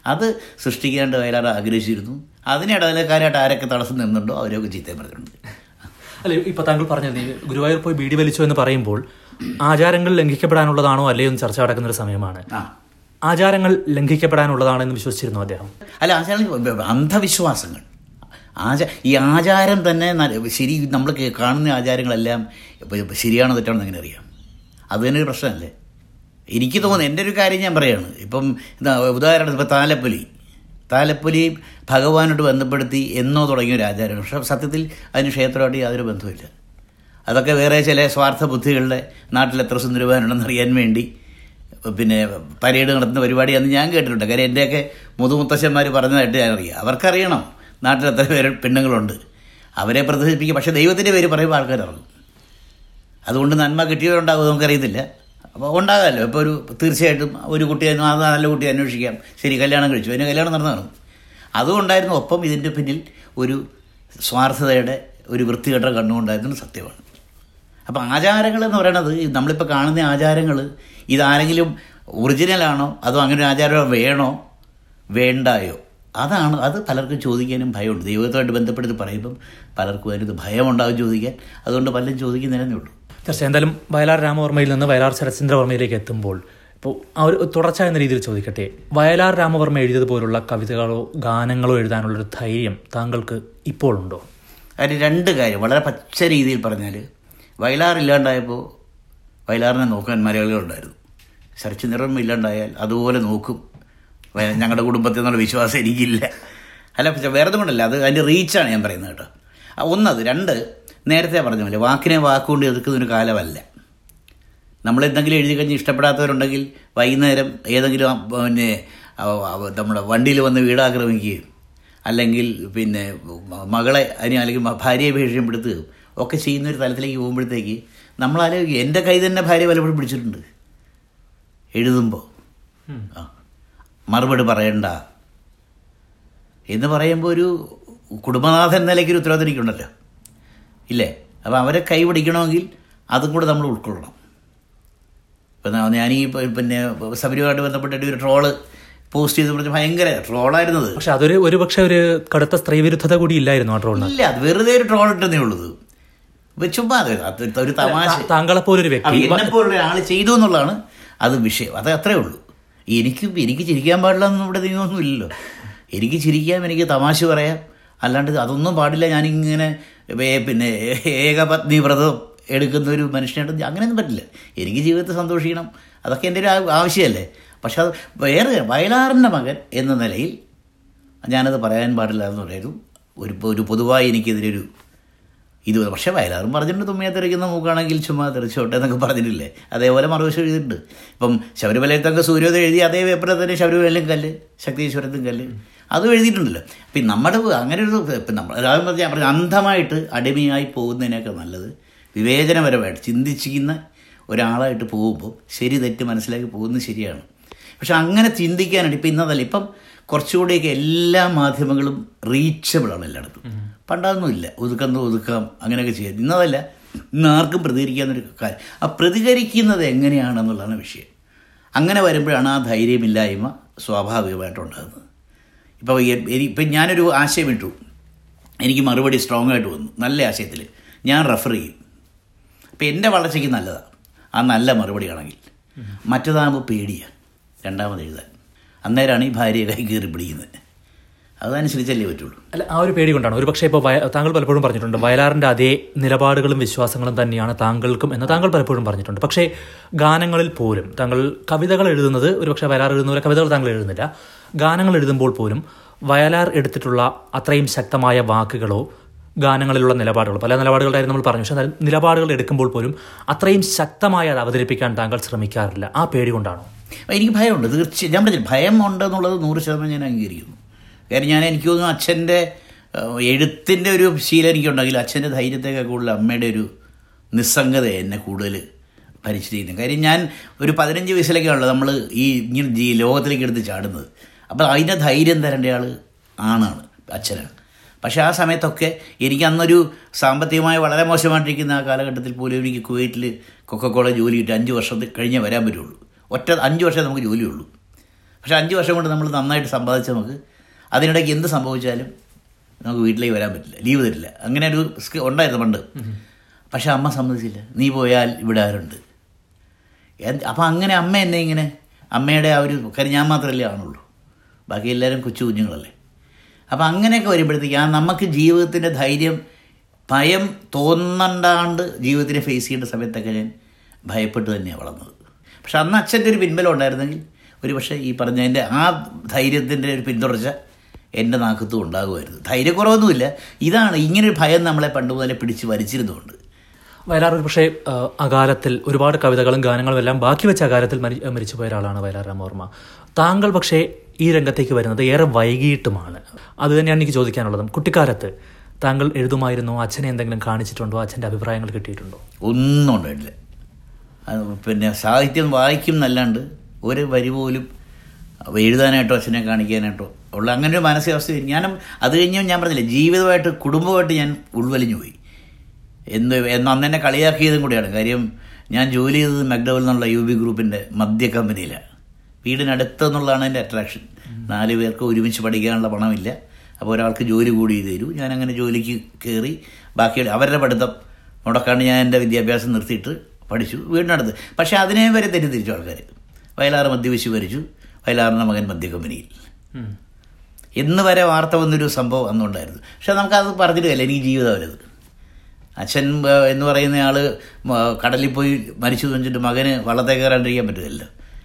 അത് സൃഷ്ടിക്കാണ്ട് വയലാർ ആഗ്രഹിച്ചിരുന്നു അതിനിടയിലക്കാരായിട്ട് ആരൊക്കെ തടസ്സം നിന്നുണ്ടോ അവരൊക്കെ ചീത്തയും പറഞ്ഞിട്ടുണ്ട് അല്ല ഇപ്പൊ താങ്കൾ പറഞ്ഞത് ഈ ഗുരുവായൂർ പോയി ബീഡി വലിച്ചു എന്ന് പറയുമ്പോൾ ആചാരങ്ങൾ ലംഘിക്കപ്പെടാനുള്ളതാണോ അല്ലയോ എന്ന് ചർച്ച നടക്കുന്ന ഒരു സമയമാണ് ആ ആചാരങ്ങൾ ലംഘിക്കപ്പെടാനുള്ളതാണെന്ന് വിശ്വസിച്ചിരുന്നു അദ്ദേഹം അല്ല ആചാരം അന്ധവിശ്വാസങ്ങൾ ആചാ ഈ ആചാരം തന്നെ ന- ശരി നമ്മൾ കേ- കാണുന്ന ആചാരങ്ങളെല്ലാം ഇപ്പൊ- ഇപ്പൊ ശരിയാണോ തെറ്റാണോ എങ്ങനെ അറിയാം അത് തന്നെ ഒരു പ്രശ്നമല്ലേ എനിക്ക് തോന്നുന്നു എൻ്റെ ഒരു കാര്യം ഞാൻ പറയാണ് ഇപ്പം എന്താ ഉദാഹരണത്തിന് ഇപ്പം താലപ്പൊലി താലപ്പൊലി ഭഗവാനോട് ബന്ധപ്പെടുത്തി എന്നോ തുടങ്ങിയ ഒരു ആചാരമാണ് പക്ഷെ സത്യത്തിൽ അതിന് ക്ഷേത്രമായിട്ട് യാതൊരു ബന്ധവുമില്ല അതൊക്കെ വേറെ ചില സ്വാർത്ഥ ബുദ്ധികളുടെ നാട്ടിൽ എത്ര സുന്ദരവാനുണ്ടെന്ന് അറിയാൻ വേണ്ടി പിന്നെ പരേഡ് നടത്തുന്ന പരിപാടിയാണെന്ന് ഞാൻ കേട്ടിട്ടുണ്ട് കാര്യം എൻ്റെയൊക്കെ മുതുമുത്തശ്ശന്മാർ പറഞ്ഞതായിട്ട് ഞാൻ അറിയാം അവർക്കറിയണം നാട്ടിൽ എത്ര പേര് പെണ്ണുങ്ങളുണ്ട് അവരെ പ്രദർശിപ്പിക്കും പക്ഷേ ദൈവത്തിൻ്റെ പേര് പറയുമ്പോൾ ആൾക്കാർ ഇറങ്ങും അതുകൊണ്ട് നന്മ കിട്ടിയവരുണ്ടാകും നമുക്കറിയത്തില്ല അപ്പോൾ ഉണ്ടാകാമല്ലോ ഇപ്പോൾ ഒരു തീർച്ചയായിട്ടും ഒരു കുട്ടി അത് നല്ല കുട്ടി അന്വേഷിക്കാം ശരി കല്യാണം കഴിച്ചു അതിന് കല്യാണം നടന്നു കാണും അതുകൊണ്ടായിരുന്നു ഒപ്പം ഇതിൻ്റെ പിന്നിൽ ഒരു സ്വാർത്ഥതയുടെ ഒരു വൃത്തികെട്ട കണ്ണുകൊണ്ടായിരുന്നു സത്യമാണ് അപ്പോൾ ആചാരങ്ങൾ എന്ന് പറയണത് ഈ നമ്മളിപ്പോൾ കാണുന്ന ആചാരങ്ങൾ ഇതാരെങ്കിലും ഒറിജിനലാണോ അതോ അങ്ങനെ ഒരു ആചാരം വേണോ വേണ്ടായോ അതാണ് അത് പലർക്കും ചോദിക്കാനും ഭയമുണ്ട് ദൈവത്തുമായിട്ട് ബന്ധപ്പെടുത്തി പറയുമ്പം പലർക്കും അതിനകത്ത് ഭയമുണ്ടാകും ചോദിക്കാൻ അതുകൊണ്ട് പലരും ചോദിക്കുന്നതിനേ ഉള്ളൂ തീർച്ചയായും എന്തായാലും വയലാർ രാമവർമ്മയിൽ നിന്ന് വയലാർ ശരത്ചന്ദ്രവർമ്മയിലേക്ക് എത്തുമ്പോൾ ഇപ്പോൾ ആ ഒരു തുടർച്ച എന്ന രീതിയിൽ ചോദിക്കട്ടെ വയലാർ രാമവർമ്മ എഴുതിയതുപോലുള്ള കവിതകളോ ഗാനങ്ങളോ എഴുതാനുള്ളൊരു ധൈര്യം താങ്കൾക്ക് ഇപ്പോഴുണ്ടോ അതിന് രണ്ട് കാര്യം വളരെ പച്ച രീതിയിൽ പറഞ്ഞാൽ വയലാർ ഇല്ലാണ്ടായപ്പോൾ വയലാറിനെ നോക്കാൻ മലയാളികളുണ്ടായിരുന്നു ശരച്ച് നിറം ഇല്ലാണ്ടായാൽ അതുപോലെ നോക്കും വയ- ഞങ്ങളുടെ കുടുംബത്തിൽ നിന്നുള്ള വിശ്വാസം എനിക്കില്ല അല്ല പക്ഷെ വേറെ ഒന്നും കൊണ്ടല്ല അത് അതിൻ്റെ റീച്ചാണ് ഞാൻ പറയുന്നത് കേട്ടോ ആ, ഒന്നത് രണ്ട് നേരത്തെ പറഞ്ഞ പോലെ വാക്കിനെ വാക്കുകൊണ്ട് എതിർക്കുന്ന ഒരു കാലമല്ല നമ്മൾ എന്തെങ്കിലും എഴുതി കഴിഞ്ഞ് ഇഷ്ടപ്പെടാത്തവരുണ്ടെങ്കിൽ വൈകുന്നേരം ഏതെങ്കിലും ആ, പിന്നെ ആ, ആ, നമ്മുടെ വണ്ടിയിൽ വന്ന് വീടാക്രമിക്കുകയും അല്ലെങ്കിൽ പിന്നെ മ- മകളെ അതിന് അല്ലെങ്കിൽ മ- ഭാര്യയെ ഭീഷണിപ്പെടുത്തുകയും ഒക്കെ ചെയ്യുന്ന ഒരു തലത്തിലേക്ക് പോകുമ്പോഴത്തേക്ക് നമ്മൾ ആലോചിക്കും എൻ്റെ കൈ തന്നെ ഭാര്യ പലപ്പോഴും പിടിച്ചിട്ടുണ്ട് എഴുതുമ്പോൾ ആ മറുപടി പറയണ്ട എന്ന് പറയുമ്പോൾ ഒരു കുടുംബനാഥൻ എന്ന നിലയ്ക്ക് ഒരു ഉത്തരവാദിത്തം എനിക്കുണ്ടല്ലോ ഇല്ലേ അപ്പം അവരെ കൈ പിടിക്കണമെങ്കിൽ അതും കൂടെ നമ്മൾ ഉൾക്കൊള്ളണം ഇപ്പം ഞാൻ- ഞാൻ ഈ പ- പിന്നെ ശബരിയുമായിട്ട് ബന്ധപ്പെട്ടിട്ട് ഒരു ട്രോള് പോസ്റ്റ് ചെയ്ത് പറഞ്ഞ് ഭയങ്കര ട്രോളായിരുന്നത് പക്ഷെ അതൊരു ഒരു പക്ഷേ ഒരു കടുത്ത സ്ത്രീവിരുദ്ധത കൂടി ഇല്ലായിരുന്നു ആ ട്രോളിന് ഇല്ല അത് വെറുതെ ഒരു ട്രോൾ ഇട്ടെന്നേ ഉള്ളത് ഇപ്പൊ ചുമ്മാ അത് അത് ഒരു തമാശ താങ്കളെപ്പോലൊരു വ്യക്തി എന്നെപ്പോലുള്ള ആൾ ചെയ്തു എന്നുള്ളതാണ് അത് വിഷയം അത് അത്രേ ഉള്ളൂ എനിക്ക് എനിക്ക് ചിരിക്കാൻ പാടില്ല എന്നൊന്നും ഇവിടെ നിയമമൊന്നും ഇല്ലല്ലോ എനിക്ക് ചിരിക്കാം എനിക്ക് തമാശ പറയാം അല്ലാണ്ട് അതൊന്നും പാടില്ല ഞാനിങ്ങനെ ഏ- പിന്നെ ഏകപത്നി വ്രതം എടുക്കുന്ന ഒരു മനുഷ്യനായിട്ട് അങ്ങനെയൊന്നും പറ്റില്ല എനിക്ക് ജീവിതത്തിൽ സന്തോഷിക്കണം അതൊക്കെ എൻ്റെ ഒരു ആ- ആവശ്യമല്ലേ പക്ഷെ അത് വേറെ വയലാറിൻ്റെ മകൻ എന്ന നിലയിൽ ഞാനത് പറയാൻ പാടില്ല എന്ന് പറയുന്നു ഒരു ഒരു പൊതുവായി എനിക്കെതിരെ ഒരു ഇത് പക്ഷേ വയലാറും പറഞ്ഞിട്ടുണ്ട് തുമ്മിയെ തെറിക്കുന്ന മൂക്കാണെങ്കിൽ ചുമ്മാ തെറിച്ചോട്ടെ എന്നൊക്കെ പറഞ്ഞിട്ടില്ലേ അതേപോലെ മറുവശം എഴുതിയിട്ടുണ്ട് ഇപ്പം ശബരിമലയിൽ തങ്ക സൂര്യോദയം എഴുതി അതേ പേപ്പറിൽ തന്നെ ശബരിമലയിലും കല്ല് ശക്തീശ്വരത്തും കല്ല് അതും എഴുതിയിട്ടുണ്ടല്ലോ അപ്പം നമ്മുടെ അങ്ങനെ ഒരു ഇപ്പം നമ്മൾ അതായത് പറഞ്ഞാൽ ഞാൻ പറഞ്ഞ അന്ധമായിട്ട് അടിമയായി പോകുന്നതിനൊക്കെ നല്ലത് വിവേചനപരമായിട്ട് ചിന്തിച്ചിരിക്കുന്ന ഒരാളായിട്ട് പോകുമ്പോൾ ശരി തെറ്റ് മനസ്സിലാക്കി പോകുന്നത് ശരിയാണ് പക്ഷെ അങ്ങനെ ചിന്തിക്കാനായിട്ട് ഇപ്പം ഇന്നതല്ല ഇപ്പം കുറച്ചുകൂടിയൊക്കെ എല്ലാ മാധ്യമങ്ങളും റീച്ചബിളാണ് എല്ലായിടത്തും പണ്ടതൊന്നുമില്ല ഒതുക്കുന്ന ഒതുക്കാം അങ്ങനെയൊക്കെ ചെയ്യാം ഇന്നതല്ല ഇന്ന് ആർക്കും പ്രതികരിക്കാവുന്നൊരു കാര്യം ആ പ്രതികരിക്കുന്നത് എങ്ങനെയാണെന്നുള്ളതാണ് വിഷയം അങ്ങനെ വരുമ്പോഴാണ് ആ ധൈര്യമില്ലായ്മ സ്വാഭാവികമായിട്ടുണ്ടാകുന്നത് ഇപ്പോൾ ഇപ്പം ഞാനൊരു ആശയം ഇട്ടു എനിക്ക് മറുപടി സ്ട്രോങ് ആയിട്ട് വന്നു നല്ല ആശയത്തിൽ ഞാൻ റെഫർ ചെയ്യും അപ്പം എൻ്റെ വളർച്ചയ്ക്ക് നല്ലതാണ് ആ നല്ല മറുപടി ആണെങ്കിൽ മറ്റേതാകുമ്പോൾ പേടിയാണ് രണ്ടാമത് എഴുതാൻ അന്നേരമാണ് ഈ ഭാര്യയെ കൈ കയറി പിടിക്കുന്നത് അതനുസരിച്ചല്ലേ പറ്റുള്ളൂ അല്ല ആ ഒരു പേടി കൊണ്ടാണ് ഒരു പക്ഷേ ഇപ്പോൾ വയ- താങ്കൾ പലപ്പോഴും പറഞ്ഞിട്ടുണ്ട് വയലാറിന്റെ അതേ നിലപാടുകളും വിശ്വാസങ്ങളും തന്നെയാണ് താങ്കൾക്കും എന്ന് താങ്കൾ പലപ്പോഴും പറഞ്ഞിട്ടുണ്ട് പക്ഷേ ഗാനങ്ങളിൽ പോലും താങ്കൾ കവിതകൾ എഴുതുന്നത് ഒരു പക്ഷേ വയലാർ എഴുതുന്ന പോലെ കവിതകൾ താങ്കൾ എഴുതുന്നില്ല ഗാനങ്ങൾ എഴുതുമ്പോൾ പോലും വയലാർ എടുത്തിട്ടുള്ള അത്രയും ശക്തമായ വാക്കുകളോ ഗാനങ്ങളിലുള്ള നിലപാടുകൾ പല നിലപാടുകളായിരുന്നു നമ്മൾ പറഞ്ഞു പക്ഷേ എന്നാൽ നിലപാടുകൾ എടുക്കുമ്പോൾ പോലും അത്രയും ശക്തമായി അത് അവതരിപ്പിക്കാൻ താങ്കൾ ശ്രമിക്കാറില്ല ആ പേടി കൊണ്ടാണോ എനിക്ക് ഭയമുണ്ട് തീർച്ചയായും ഞാൻ പറഞ്ഞില്ല ഭയം ഉണ്ടെന്നുള്ളത് നൂറ് ശതമാനം ഞാൻ അംഗീകരിക്കുന്നു കാര്യം ഞാൻ എനിക്ക് തോന്നുന്നു അച്ഛൻ്റെ എഴുത്തിൻ്റെ ഒരു ശീലം എനിക്കുണ്ടെങ്കിൽ അച്ഛൻ്റെ ധൈര്യത്തേക്കാൾ കൂടുതൽ അമ്മയുടെ ഒരു നിസ്സംഗത എന്നെ കൂടുതൽ പരിശീലിക്കുന്നത് കാര്യം ഞാൻ ഒരു പതിനഞ്ച് വയസ്സിലേക്കാണല്ലോ നമ്മൾ ഈ ഇങ്ങനെ ഈ ലോകത്തിലേക്ക് എടുത്ത് ചാടുന്നത് അപ്പോൾ അതിൻ്റെ ധൈര്യം തരേണ്ട ആൾ ആണാണ് അച്ഛനാണ് പക്ഷേ ആ സമയത്തൊക്കെ എനിക്ക് അന്നൊരു സാമ്പത്തികമായി വളരെ മോശമായിട്ടിരിക്കുന്ന ആ കാലഘട്ടത്തിൽ പോലും എനിക്ക് കുവൈറ്റിൽ കൊക്കക്കോള ജോലി കിട്ടി അഞ്ച് വർഷത്തിൽ കഴിഞ്ഞേ വരാൻ പറ്റുള്ളൂ ഒറ്റ അഞ്ച് വർഷമേ നമുക്ക് ജോലിയുള്ളൂ പക്ഷെ അഞ്ച് വർഷം കൊണ്ട് നമ്മൾ നന്നായിട്ട് സമ്പാദിച്ച നമുക്ക് അതിനിടയ്ക്ക് എന്ത് സംഭവിച്ചാലും നമുക്ക് വീട്ടിലേക്ക് വരാൻ പറ്റില്ല ലീവ് തരില്ല അങ്ങനെ ഒരു സ്കി- ഉണ്ടായിരുന്നു പണ്ട് പക്ഷെ അമ്മ സമ്മതിച്ചില്ല നീ പോയാൽ ഇവിടെ ആരുണ്ട് എന്ത്- അപ്പം അങ്ങനെ അമ്മ എന്നെ ഇങ്ങനെ അമ്മയുടെ ആ ഒരു കാര്യം ഞാൻ മാത്രമല്ലേ ആണുള്ളൂ ബാക്കി എല്ലാവരും കൊച്ചു കുഞ്ഞുങ്ങളല്ലേ അപ്പം അങ്ങനെയൊക്കെ വരുമ്പോഴത്തേക്ക് ആ നമുക്ക് ജീവിതത്തിൻ്റെ ധൈര്യം ഭയം തോന്നണ്ടാണ്ട് ജീവിതത്തിനെ ഫേസ് ചെയ്യേണ്ട സമയത്തൊക്കെ ഞാൻ ഭയപ്പെട്ട് തന്നെയാണ് വളർന്നത് പക്ഷെ അന്ന് അച്ഛൻ്റെ ഒരു പിൻബലം ഉണ്ടായിരുന്നെങ്കിൽ ഒരു പക്ഷേ ഈ പറഞ്ഞതിൻ്റെ ആ ധൈര്യത്തിൻ്റെ ഒരു പിന്തുടർച്ച എൻ്റെ നാക്കത്തും ഉണ്ടാകുമായിരുന്നു ധൈര്യക്കുറവൊന്നുമില്ല ഇതാണ് ഇങ്ങനൊരു ഭയം നമ്മളെ പണ്ട് മുതലേ പിടിച്ച് വലിച്ചിരുന്നുകൊണ്ട് വയലാർ ഒരു പക്ഷേ ആ, അകാലത്തിൽ ഒരുപാട് കവിതകളും ഗാനങ്ങളും എല്ലാം ബാക്കി വെച്ച അകാലത്തിൽ മരി- മരിച്ചുപോയ ഒരാളാണ് വയലാർ രാമവർമ്മ താങ്കൾ പക്ഷേ ഈ രംഗത്തേക്ക് വരുന്നത് ഏറെ വൈകിട്ടുമാണ് അത് തന്നെയാണ് എനിക്ക് ചോദിക്കാനുള്ളതും കുട്ടിക്കാലത്ത് താങ്കൾ എഴുതുമായിരുന്നോ അച്ഛനെ എന്തെങ്കിലും കാണിച്ചിട്ടുണ്ടോ അച്ഛൻ്റെ അഭിപ്രായങ്ങൾ കിട്ടിയിട്ടുണ്ടോ ഒന്നും ഉണ്ടായിട്ടില്ല അത് പിന്നെ സാഹിത്യം വായിക്കും എന്നല്ലാണ്ട് ഒരു വരി പോലും എഴുതാനായിട്ടോ അച്ഛനെ കാണിക്കാനായിട്ടോ ഉള്ള അങ്ങനെ ഒരു മാനസികാവസ്ഥ ഞാനും അത് കഴിഞ്ഞ് ഞാൻ പറഞ്ഞില്ല ജീവിതമായിട്ട് കുടുംബമായിട്ട് ഞാൻ ഉൾവലിഞ്ഞു പോയി എന്ത് എന്ന് അന്ന് എന്നെ കളിയാക്കിയതും കൂടിയാണ് കാര്യം ഞാൻ ജോലി ചെയ്തത് മെക്ഡവൽ എന്നുള്ള യു ബി ഗ്രൂപ്പിൻ്റെ മദ്യ കമ്പനിയിലാണ് വീടിനടുത്തെന്നുള്ളതാണ് എൻ്റെ അട്രാക്ഷൻ നാല് പേർക്ക് ഒരുമിച്ച് പഠിക്കാനുള്ള പണമില്ല അപ്പോൾ ഒരാൾക്ക് ജോലി കൂടി ചെയ്ത് തരൂ ഞാൻ അങ്ങനെ ജോലിക്ക് കയറി ബാക്കി അവരുടെ പഠിത്തം മുടക്കാണ്ട് ഞാൻ എൻ്റെ വിദ്യാഭ്യാസം നിർത്തിയിട്ട് പഠിച്ചു വീടിനടുത്ത് പക്ഷേ അതിനെ വരെ തെറ്റിദ്ധരിച്ചു ആൾക്കാർ വയലാറ് മദ്യപിച്ച് ഭരിച്ചു വയലാറിൻ്റെ മകൻ മദ്യ കമ്പനിയിൽ ഇന്ന് വരെ വാർത്ത വന്നൊരു സംഭവം അന്നുണ്ടായിരുന്നു പക്ഷെ നമുക്കത് പറഞ്ഞിട്ട് കാര്യമില്ല എനിക്ക് ജീവിതമല്ലത് അച്ഛൻ ആ, എന്ന് പറയുന്ന ആൾ കടലിൽ പോയി മരിച്ചു വെച്ചിട്ട് മകന് വള്ളത്തെ കയറാണ്ടിരിക്കാൻ പറ്റില്ലല്ലോ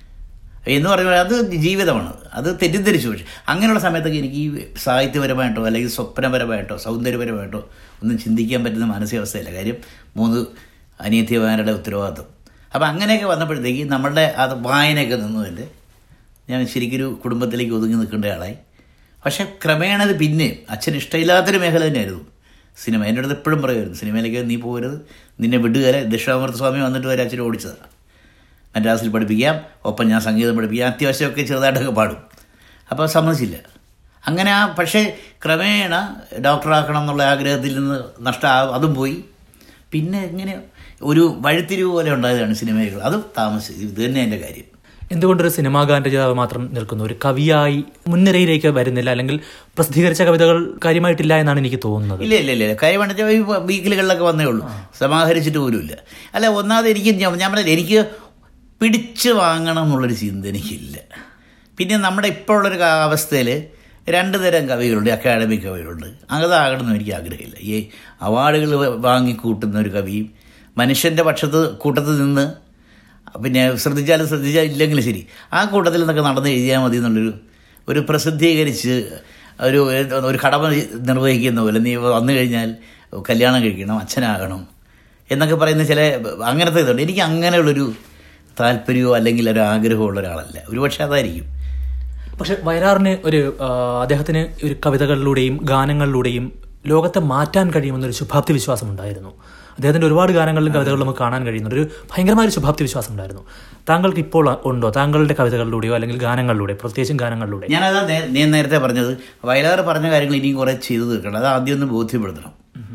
എന്ന് പറയുമ്പോൾ അത് ജീവിതമാണ് അത് തെറ്റിദ്ധരിച്ചു പക്ഷെ അങ്ങനെയുള്ള സമയത്തൊക്കെ എനിക്ക് ഈ സാഹിത്യപരമായിട്ടോ അല്ലെങ്കിൽ സ്വപ്നപരമായിട്ടോ സൗന്ദര്യപരമായിട്ടോ ഒന്നും ചിന്തിക്കാൻ പറ്റുന്ന മാനസികാവസ്ഥയില്ല കാര്യം മൂന്ന് അനിയത്തിമാരുടെ ഉത്തരവാദിത്വം അപ്പം അങ്ങനെയൊക്കെ വന്നപ്പോഴത്തേക്ക് നമ്മളുടെ അത് വായനയൊക്കെ നിന്നതിൻ്റെ ഞാൻ ശരിക്കൊരു കുടുംബത്തിലേക്ക് ഒതുങ്ങി നിൽക്കേണ്ട ആളായി പക്ഷെ ക്രമേണ അത് പിന്നെ അച്ഛന് ഇഷ്ടമില്ലാത്തൊരു മേഖല തന്നെയായിരുന്നു സിനിമ എൻ്റെ അടുത്ത് എപ്പോഴും പറയുമായിരുന്നു സിനിമയിലേക്ക് നീ പോകരുത് നിന്നെ വിടുകയല്ല ദക്ഷിണാമൃത സ്വാമി വന്നിട്ട് വരെ അച്ഛനെ ഓടിച്ചതാണ് മദ്രാസിൽ പഠിപ്പിക്കാം ഒപ്പം ഞാൻ സംഗീതം പഠിപ്പിക്കാം അത്യാവശ്യമൊക്കെ ചെറുതായിട്ടൊക്കെ പാടും അപ്പോൾ സമ്മതിച്ചില്ല അങ്ങനെ ആ പക്ഷേ ക്രമേണ ഡോക്ടറാക്കണം എന്നുള്ള ആഗ്രഹത്തിൽ നിന്ന് നഷ്ട അതും പോയി പിന്നെ ഇങ്ങനെ ഒരു വഴിത്തിരിവ് പോലെ ഉണ്ടായതാണ് സിനിമകൾ അത് താമസിച്ചു ഇത് തന്നെ എൻ്റെ കാര്യം എന്തുകൊണ്ടൊരു സിനിമാ ഗാനരചയിതാവ് മാത്രം നിൽക്കുന്നു ഒരു കവിയായി മുൻനിരയിലേക്ക് വരുന്നില്ല അല്ലെങ്കിൽ പ്രസിദ്ധീകരിച്ച കവിതകൾ കാര്യമായിട്ടില്ല എന്നാണ് എനിക്ക് തോന്നുന്നത് ഇല്ല ഇല്ല ഇല്ല കാര്യം വേണ്ട ഈ വീക്കിലുകളിലൊക്കെ വന്നേ ഉള്ളൂ സമാഹരിച്ചിട്ട് പോലുമില്ല അല്ല ഒന്നാമത് എനിക്ക് ഞാൻ ഞാൻ പറഞ്ഞില്ല എനിക്ക് പിടിച്ച് വാങ്ങണം എന്നുള്ളൊരു ചിന്ത എനിക്കില്ല പിന്നെ നമ്മുടെ ഇപ്പോഴുള്ളൊരു കാ- അവസ്ഥയിൽ രണ്ട് തരം കവികളുണ്ട് അക്കാഡമിക് കവികളുണ്ട് അതാകണമെന്ന് എനിക്ക് ആഗ്രഹമില്ല ഈ അവാർഡുകൾ വാങ്ങിക്കൂട്ടുന്ന ഒരു കവിയും മനുഷ്യൻ്റെ പക്ഷത്ത് കൂട്ടത്തിൽ നിന്ന് പിന്നെ ശ്രദ്ധിച്ചാലും ശ്രദ്ധിച്ചാലും ഇല്ലെങ്കിലും ശരി ആ കൂട്ടത്തിൽ നിന്നൊക്കെ നടന്ന് എഴുതിയാൽ മതി എന്നുള്ളൊരു ഒരു പ്രസിദ്ധീകരിച്ച് ഒരു ഒരു കടമ നിർവഹിക്കുന്ന പോലെ നീ വന്നു കഴിഞ്ഞാൽ കല്യാണം കഴിക്കണം അച്ഛനാകണം എന്നൊക്കെ പറയുന്ന ചില അങ്ങനത്തെ ഇതുണ്ട് എനിക്ക് അങ്ങനെയുള്ളൊരു താല്പര്യമോ അല്ലെങ്കിൽ ഒരു ആഗ്രഹമോ ഉള്ള ഒരാളല്ല ഒരുപക്ഷെ അതായിരിക്കും പക്ഷെ വയലാറിന് ഒരു ആ, അദ്ദേഹത്തിന് ഒരു കവിതകളിലൂടെയും ഗാനങ്ങളിലൂടെയും ലോകത്തെ മാറ്റാൻ കഴിയുമെന്നൊരു ശുഭാപ്തി വിശ്വാസം ഉണ്ടായിരുന്നു അദ്ദേഹത്തിന്റെ ഒരുപാട് ഗാനങ്ങളിലും കവിതകളിലും നമുക്ക് കാണാൻ കഴിയുന്നുണ്ട് ഒരു ഭയങ്കരമായ ഒരു ശുഭാപ്തി വിശ്വാസം ഉണ്ടായിരുന്നു താങ്കൾക്ക് ഇപ്പോൾ ഉണ്ടോ താങ്കളുടെ കവിതകളിലൂടെയോ അല്ലെങ്കിൽ ഗാനങ്ങളിലൂടെ പ്രത്യേകിച്ചും ഗാനങ്ങളിലൂടെ ഞാനതാ നേ- ഞാൻ നേരത്തെ പറഞ്ഞത് വയലാർ പറഞ്ഞ കാര്യങ്ങൾ ഇനിയും കുറേ ചെയ്തു തീർക്കണം അത് ആദ്യം ഒന്ന് ബോധ്യപ്പെടുത്തണം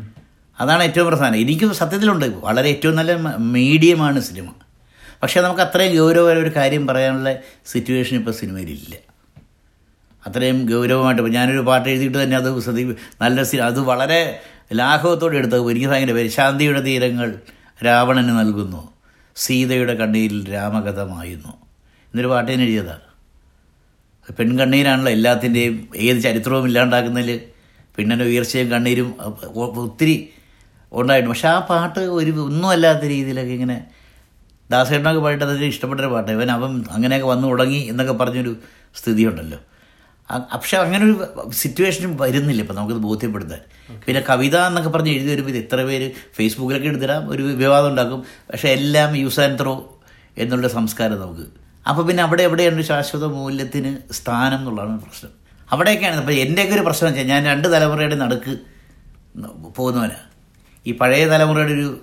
അതാണ് ഏറ്റവും പ്രധാനം എനിക്ക് സത്യത്തിലുണ്ട് വളരെ ഏറ്റവും നല്ല മ- മീഡിയമാണ് സിനിമ പക്ഷേ നമുക്ക് അത്രയും ഗൗരവമായ ഒരു കാര്യം പറയാനുള്ള സിറ്റുവേഷൻ ഇപ്പോൾ സിനിമയിലില്ല അത്രയും ഗൗരവമായിട്ട് ഇപ്പോൾ ഞാനൊരു പാട്ട് എഴുതിയിട്ട് തന്നെ അത് ശ്രദ്ധി നല്ല സി- അത് വളരെ ലാഘവത്തോടെ എടുത്തത് എനിക്ക് ഭയങ്കര പേര് ശാന്തിയുടെ തീരങ്ങൾ രാവണന് നൽകുന്നു സീതയുടെ കണ്ണീരിൽ രാമകഥമായുന്നു എന്നൊരു പാട്ട് ഞാൻ എഴുതിയതാണ് പെൺകണ്ണീരാണല്ലോ എല്ലാത്തിൻ്റെയും ഏത് ചരിത്രവും ഇല്ലാണ്ടാക്കുന്നതിൽ പെണ്ണിൻ്റെ ഉയർച്ചയും കണ്ണീരും ഒ- ഒ- ഒത്തിരി ഉണ്ടായിട്ടുണ്ട് പക്ഷെ ആ പാട്ട് ഒരു ഒന്നും അല്ലാത്ത രീതിയിലൊക്കെ ഇങ്ങനെ ദാസേട്ടനൊക്കെ പാടിയിട്ട് അതൊരു ഇഷ്ടപ്പെട്ടൊരു പാട്ട് ഇവൻ അവൻ അങ്ങനെയൊക്കെ വന്നു തുടങ്ങി എന്നൊക്കെ പറഞ്ഞൊരു സ്ഥിതിയുണ്ടല്ലോ ആ- പക്ഷെ അങ്ങനെ ഒരു സിറ്റുവേഷനും വരുന്നില്ല ഇപ്പം നമുക്കത് ബോധ്യപ്പെടുത്താൻ പിന്നെ കവിത എന്നൊക്കെ പറഞ്ഞ് എഴുതി വരുമ്പോൾ ഇത് എത്ര പേര് ഫേസ്ബുക്കിലൊക്കെ എടുത്തിടാം ഒരു വിവാദം ഉണ്ടാക്കും പക്ഷെ എല്ലാം യൂസ് ആൻഡ് ത്രോ എന്നുള്ള സംസ്കാരം നമുക്ക് അപ്പോൾ പിന്നെ അവിടെ എവിടെയാണ് ഒരു ശാശ്വത മൂല്യത്തിന് സ്ഥാനം എന്നുള്ളതാണ് പ്രശ്നം അവിടെയൊക്കെയാണ് അപ്പോൾ എൻ്റെയൊക്കെ ഒരു പ്രശ്നം വെച്ചാൽ ഞാൻ രണ്ട് തലമുറയുടെ നടുക്ക് പോകുന്നവനാണ് ഈ പഴയ തലമുറയുടെ ഒരു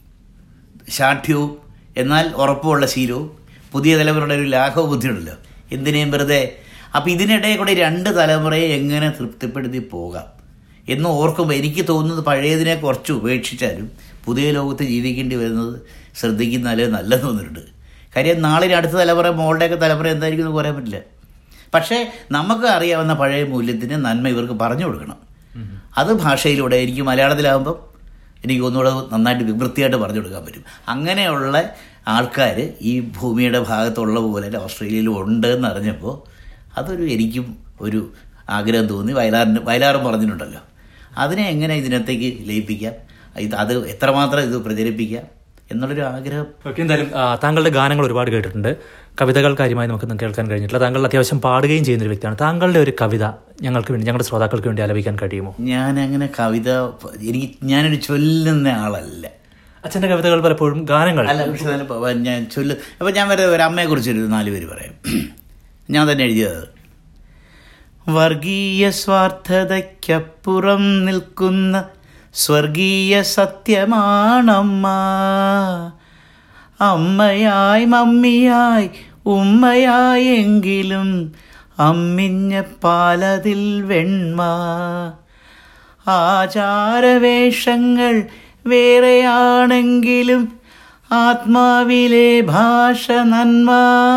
ശാഠ്യവും എന്നാൽ ഉറപ്പുമുള്ള ശീലവും പുതിയ തലമുറയുടെ ഒരു ലാഘവ ബുദ്ധിയുണ്ടല്ലോ എന്തിനേയും വെറുതെ അപ്പോൾ ഇതിനിടയിൽ കൂടെ ഈ രണ്ട് തലമുറയെ എങ്ങനെ തൃപ്തിപ്പെടുത്തി പോകാം എന്ന് ഓർക്കുമ്പോൾ എനിക്ക് തോന്നുന്നത് പഴയതിനെ കുറച്ച് ഉപേക്ഷിച്ചാലും പുതിയ ലോകത്ത് ജീവിക്കേണ്ടി വരുന്നത് ശ്രദ്ധിക്കുന്നാലേ നല്ലത് തോന്നുന്നുണ്ട് കാര്യം നാളെ ഇനി അടുത്ത തലമുറ മോളുടെയൊക്കെ തലമുറ എന്തായിരിക്കും എന്ന് പറയാൻ പറ്റില്ല പക്ഷേ നമുക്ക് അറിയാവുന്ന പഴയ മൂല്യത്തിന് നന്മ ഇവർക്ക് പറഞ്ഞു കൊടുക്കണം അത് ഭാഷയിലൂടെ എനിക്ക് മലയാളത്തിലാകുമ്പം എനിക്ക് ഒന്നുകൂടെ നന്നായിട്ട് വൃത്തിയായിട്ട് പറഞ്ഞു കൊടുക്കാൻ പറ്റും അങ്ങനെയുള്ള ആൾക്കാർ ഈ ഭൂമിയുടെ ഭാഗത്തുള്ള പോലെ ഓസ്ട്രേലിയയിലും ഉണ്ട് എന്ന് അറിഞ്ഞപ്പോൾ അതൊരു എനിക്കും ഒരു ആഗ്രഹം തോന്നി വയലാറിന് വയലാറും പറഞ്ഞിട്ടുണ്ടല്ലോ അതിനെ എങ്ങനെ ഇതിനകത്തേക്ക് ലയിപ്പിക്കാം ഇത് അത് എത്രമാത്രം ഇത് പ്രചരിപ്പിക്കാം എന്നുള്ളൊരു ആഗ്രഹം ഓക്കെ എന്തായാലും ആ, താങ്കളുടെ ഗാനങ്ങൾ ഒരുപാട് കേട്ടിട്ടുണ്ട് കവിതകൾ കാര്യമായി നമുക്കൊന്നും കേൾക്കാൻ കഴിഞ്ഞിട്ടില്ല താങ്കൾ അത്യാവശ്യം പാടുകയും ചെയ്യുന്ന ഒരു വ്യക്തിയാണ് താങ്കളുടെ ഒരു കവിത ഞങ്ങൾക്ക് വേണ്ടി ഞങ്ങളുടെ ശ്രോതാക്കൾക്ക് വേണ്ടി ആലപിക്കാൻ കഴിയുമോ ഞാൻ അങ്ങനെ കവിത എനിക്ക് ഞാനൊരു ചൊല്ലുന്ന ആളല്ല അച്ഛൻ്റെ കവിതകൾ പലപ്പോഴും ഗാനങ്ങൾ അല്ല പക്ഷെ അതിന് പ- ഞാൻ ചൊല്ലു അപ്പം ഞാൻ വരെ ഒരു അമ്മയെക്കുറിച്ചൊരു നാല് പേര് പറയാം ഞാൻ തന്നെ എഴുതിയത് വർഗീയ സ്വാർത്ഥതയ്ക്കപ്പുറം നിൽക്കുന്ന സ്വർഗീയ സത്യമാണമ്മ അമ്മയായി മമ്മിയായി ഉമ്മയായെങ്കിലും അമ്മിഞ്ഞ പാലതിൽ വെണ്മ ആചാരവേഷങ്ങൾ വേറെയാണെങ്കിലും ആത്മാവിലെ ഭാഷ നന്മ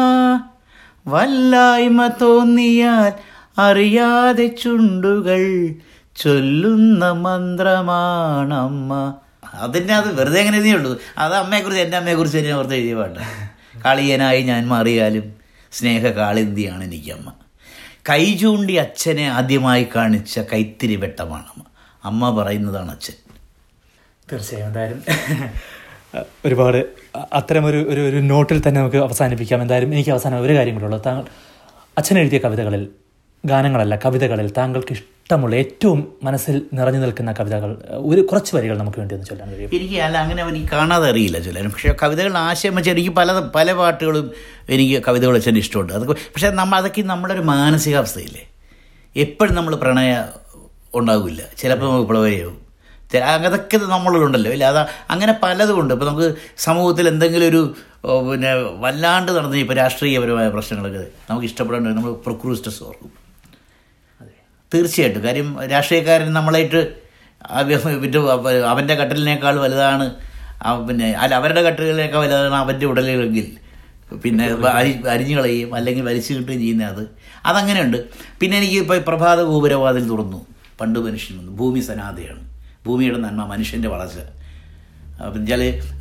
വല്ലായ്മ തോന്നിയാൽ അറിയാതെ ചുണ്ടുകൾ ചൊല്ലുന്ന മന്ത്രമാണമ്മ അതിൻ്റെ അത് വെറുതെ അങ്ങനെ എഴുതിയേ ഉള്ളൂ അത് അമ്മയെക്കുറിച്ച് എൻ്റെ അമ്മയെക്കുറിച്ച് തന്നെ ഓർത്ത് എഴുതിയ പാട്ടാണ് കളിയനായി ഞാൻ മാറിയാലും സ്നേഹ കാളിന്തിയാണ് എനിക്കമ്മ കൈ ചൂണ്ടി അച്ഛനെ ആദ്യമായി കാണിച്ച കൈത്തിരി വെട്ടമാണ് അമ്മ അമ്മ പറയുന്നതാണ് അച്ഛൻ തീർച്ചയായും എന്തായാലും ഒരുപാട് അത്തരമൊരു ഒരു ഒരു നോട്ടിൽ തന്നെ നമുക്ക് അവസാനിപ്പിക്കാം എന്തായാലും എനിക്ക് അവസാനം ഒരു കാര്യം കൂടെ ഉള്ളത് താങ്കൾ അച്ഛൻ എഴുതിയ കവിതകളിൽ ഗാനങ്ങളല്ല കവിതകളിൽ താങ്കൾക്ക് ഇഷ്ടമുള്ള ഏറ്റവും മനസ്സിൽ നിറഞ്ഞു നിൽക്കുന്ന കവിതകൾ ഒരു കുറച്ച് വരികൾ നമുക്ക് വേണ്ടി ഒന്ന് ചൊല്ലാൻ കഴിയും എനിക്ക് അല്ല അങ്ങനെ എനിക്ക് കാണാതെ അറിയില്ല ചൊല്ലാൻ പക്ഷേ കവിതകളുടെ ആശയം വെച്ചാൽ എനിക്ക് പല പല പാട്ടുകളും എനിക്ക് കവിതകൾ വെച്ചാൽ ഇഷ്ടമുണ്ട് അതൊക്കെ പക്ഷേ നമ്മൾ അതൊക്കെ നമ്മുടെ ഒരു മാനസികാവസ്ഥയില്ലേ എപ്പോഴും നമ്മൾ പ്രണയ ഉണ്ടാകില്ല ചിലപ്പോൾ നമുക്ക് പ്ലവരയാവും ചില അതൊക്കെ നമ്മളിലുണ്ടല്ലോ ഇല്ല അതാ അങ്ങനെ പലതും ഉണ്ട് ഇപ്പോൾ നമുക്ക് സമൂഹത്തിൽ എന്തെങ്കിലും ഒരു ഓ, പിന്നെ വല്ലാണ്ട് നടന്ന ഇപ്പോൾ രാഷ്ട്രീയപരമായ പ്രശ്നങ്ങളൊക്കെ നമുക്ക് ഇഷ്ടപ്പെടാണ്ട് നമ്മൾ പ്രൊക്രൂസ്റ്റസ് ഓർക്കും തീർച്ചയായിട്ടും കാര്യം രാഷ്ട്രീയക്കാരൻ നമ്മളായിട്ട് അവ- വിട്ട് അവ- അവൻ്റെ കട്ടിലിനേക്കാൾ വലുതാണ് അവ- പിന്നെ അല്ല അവരുടെ കട്ടിലിനേക്കാൾ വലുതാണ് അവൻ്റെ ഉടലെങ്കിൽ പിന്നെ അരി അരിഞ്ഞു കളയുകയും അല്ലെങ്കിൽ വലിച്ചു കിട്ടുകയും ചെയ്യുന്ന അത് അതങ്ങനെയുണ്ട് പിന്നെ എനിക്ക് ഇപ്പോൾ പ്രഭാത ഗോപുരവാതിൽ തുറന്നു പണ്ട് മനുഷ്യൻ വന്നു ഭൂമി സനാഥയാണ് ഭൂമിയുടെ നന്മ മനുഷ്യൻ്റെ വളർച്ച എന്നുവെച്ചാൽ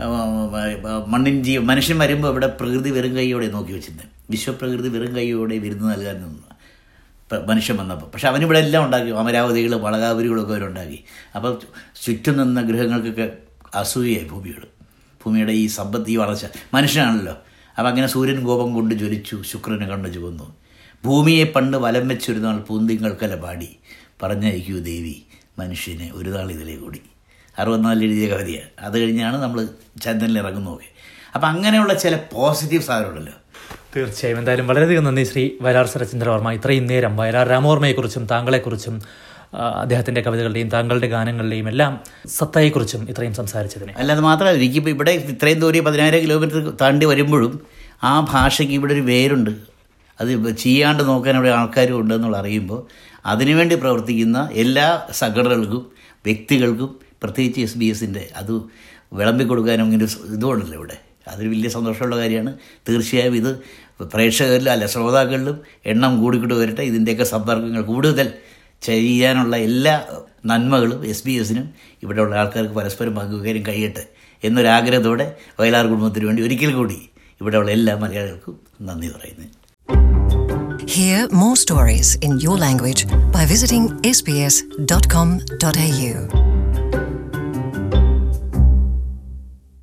മണ്ണിൻ ജീവ മനുഷ്യൻ വരുമ്പോൾ ഇവിടെ പ്രകൃതി വെറും കൈയോടെ നോക്കി വെച്ചിരുന്നത് വിശ്വപ്രകൃതി വെറും കൈയോടെ വിരുന്ന് നൽകാൻ നിന്നു പ- മനുഷ്യൻ വന്നപ്പോൾ പക്ഷെ അവനിവിടെ എല്ലാം ഉണ്ടാക്കി അമരാവതികളും വളകാപുരികളൊക്കെ അവരുണ്ടാക്കി അപ്പോൾ ചുറ്റും നിന്ന ഗൃഹങ്ങൾക്കൊക്കെ അസൂയായി ഭൂമിയോട് ഭൂമിയുടെ ഈ സമ്പത്ത് ഈ വളർച്ച മനുഷ്യനാണല്ലോ അപ്പം അങ്ങനെ സൂര്യൻ കോപം കൊണ്ട് ജ്വലിച്ചു ശുക്രനെ കണ്ട് ചുവന്നു ഭൂമിയെ പണ്ട് വലം വെച്ചൊരു നാൾ പൂന്തിങ്ങൾക്കല പാടി പറഞ്ഞയക്കൂ ദേവി മനുഷ്യനെ ഒരു നാൾ ഇതിലേ കൂടി അറുപത്തിനാലിൽ എഴുതിയ കവിതയാണ് അത് കഴിഞ്ഞാണ് നമ്മൾ ചന്ദ്രനിൽ ഇറങ്ങുന്നതൊക്കെ അപ്പം അങ്ങനെയുള്ള ചില പോസിറ്റീവ് സാധനമുണ്ടല്ലോ തീർച്ചയായും എന്തായാലും വളരെയധികം നന്ദി ശ്രീ വയലാർ ശരചന്ദ്രവർമ്മ ഇത്രയും നേരം വയലാർ രാമവർമ്മയെക്കുറിച്ചും താങ്കളെക്കുറിച്ചും ആ, അദ്ദേഹത്തിന്റെ കവിതകളുടെയും താങ്കളുടെ ഗാനങ്ങളുടെയും എല്ലാം സത്തയെക്കുറിച്ചും ഇത്രയും സംസാരിച്ചതിന് അല്ലാതെ മാത്രമല്ല എനിക്കിപ്പോൾ ഇവിടെ ഇത്രയും ദൂരം പതിനായിരം കിലോമീറ്റർ താണ്ടി വരുമ്പോഴും ആ ഭാഷയ്ക്ക് ഇവിടെ ഒരു വേരുണ്ട് അത് ചെയ്യാണ്ട് നോക്കാൻ ഇവിടെ ആൾക്കാരും ഉണ്ടെന്നുള്ള അറിയുമ്പോൾ അതിനുവേണ്ടി പ്രവർത്തിക്കുന്ന എല്ലാ സംഘടനകൾക്കും വ്യക്തികൾക്കും പ്രത്യേകിച്ച് എസ് ബി എസിൻ്റെ അത് വിളമ്പി കൊടുക്കാനും ഇങ്ങനെ ഒരു ഇതുകൊണ്ടല്ലോ ഇവിടെ അതൊരു വലിയ സന്തോഷമുള്ള കാര്യമാണ് തീർച്ചയായും ഇത് പ്രേക്ഷകരിലും അല്ല ശ്രോതാക്കളിലും എണ്ണം കൂടിക്കൂടി വരട്ടെ ഇതിൻ്റെയൊക്കെ സമ്പർക്കങ്ങൾ കൂടുതൽ ചെയ്യാനുള്ള എല്ലാ നന്മകളും എസ് ബി എസിനും ഇവിടെയുള്ള ആൾക്കാർക്ക് പരസ്പരം പങ്കുവയ്ക്കാനും കഴിയട്ടെ എന്നൊരാഗ്രഹത്തോടെ വയലാർ കുടുംബത്തിന് വേണ്ടി ഒരിക്കൽ കൂടി ഇവിടെയുള്ള എല്ലാ മലയാളികൾക്കും നന്ദി പറയുന്നു Hear more stories in your language by visiting sbs.com.au.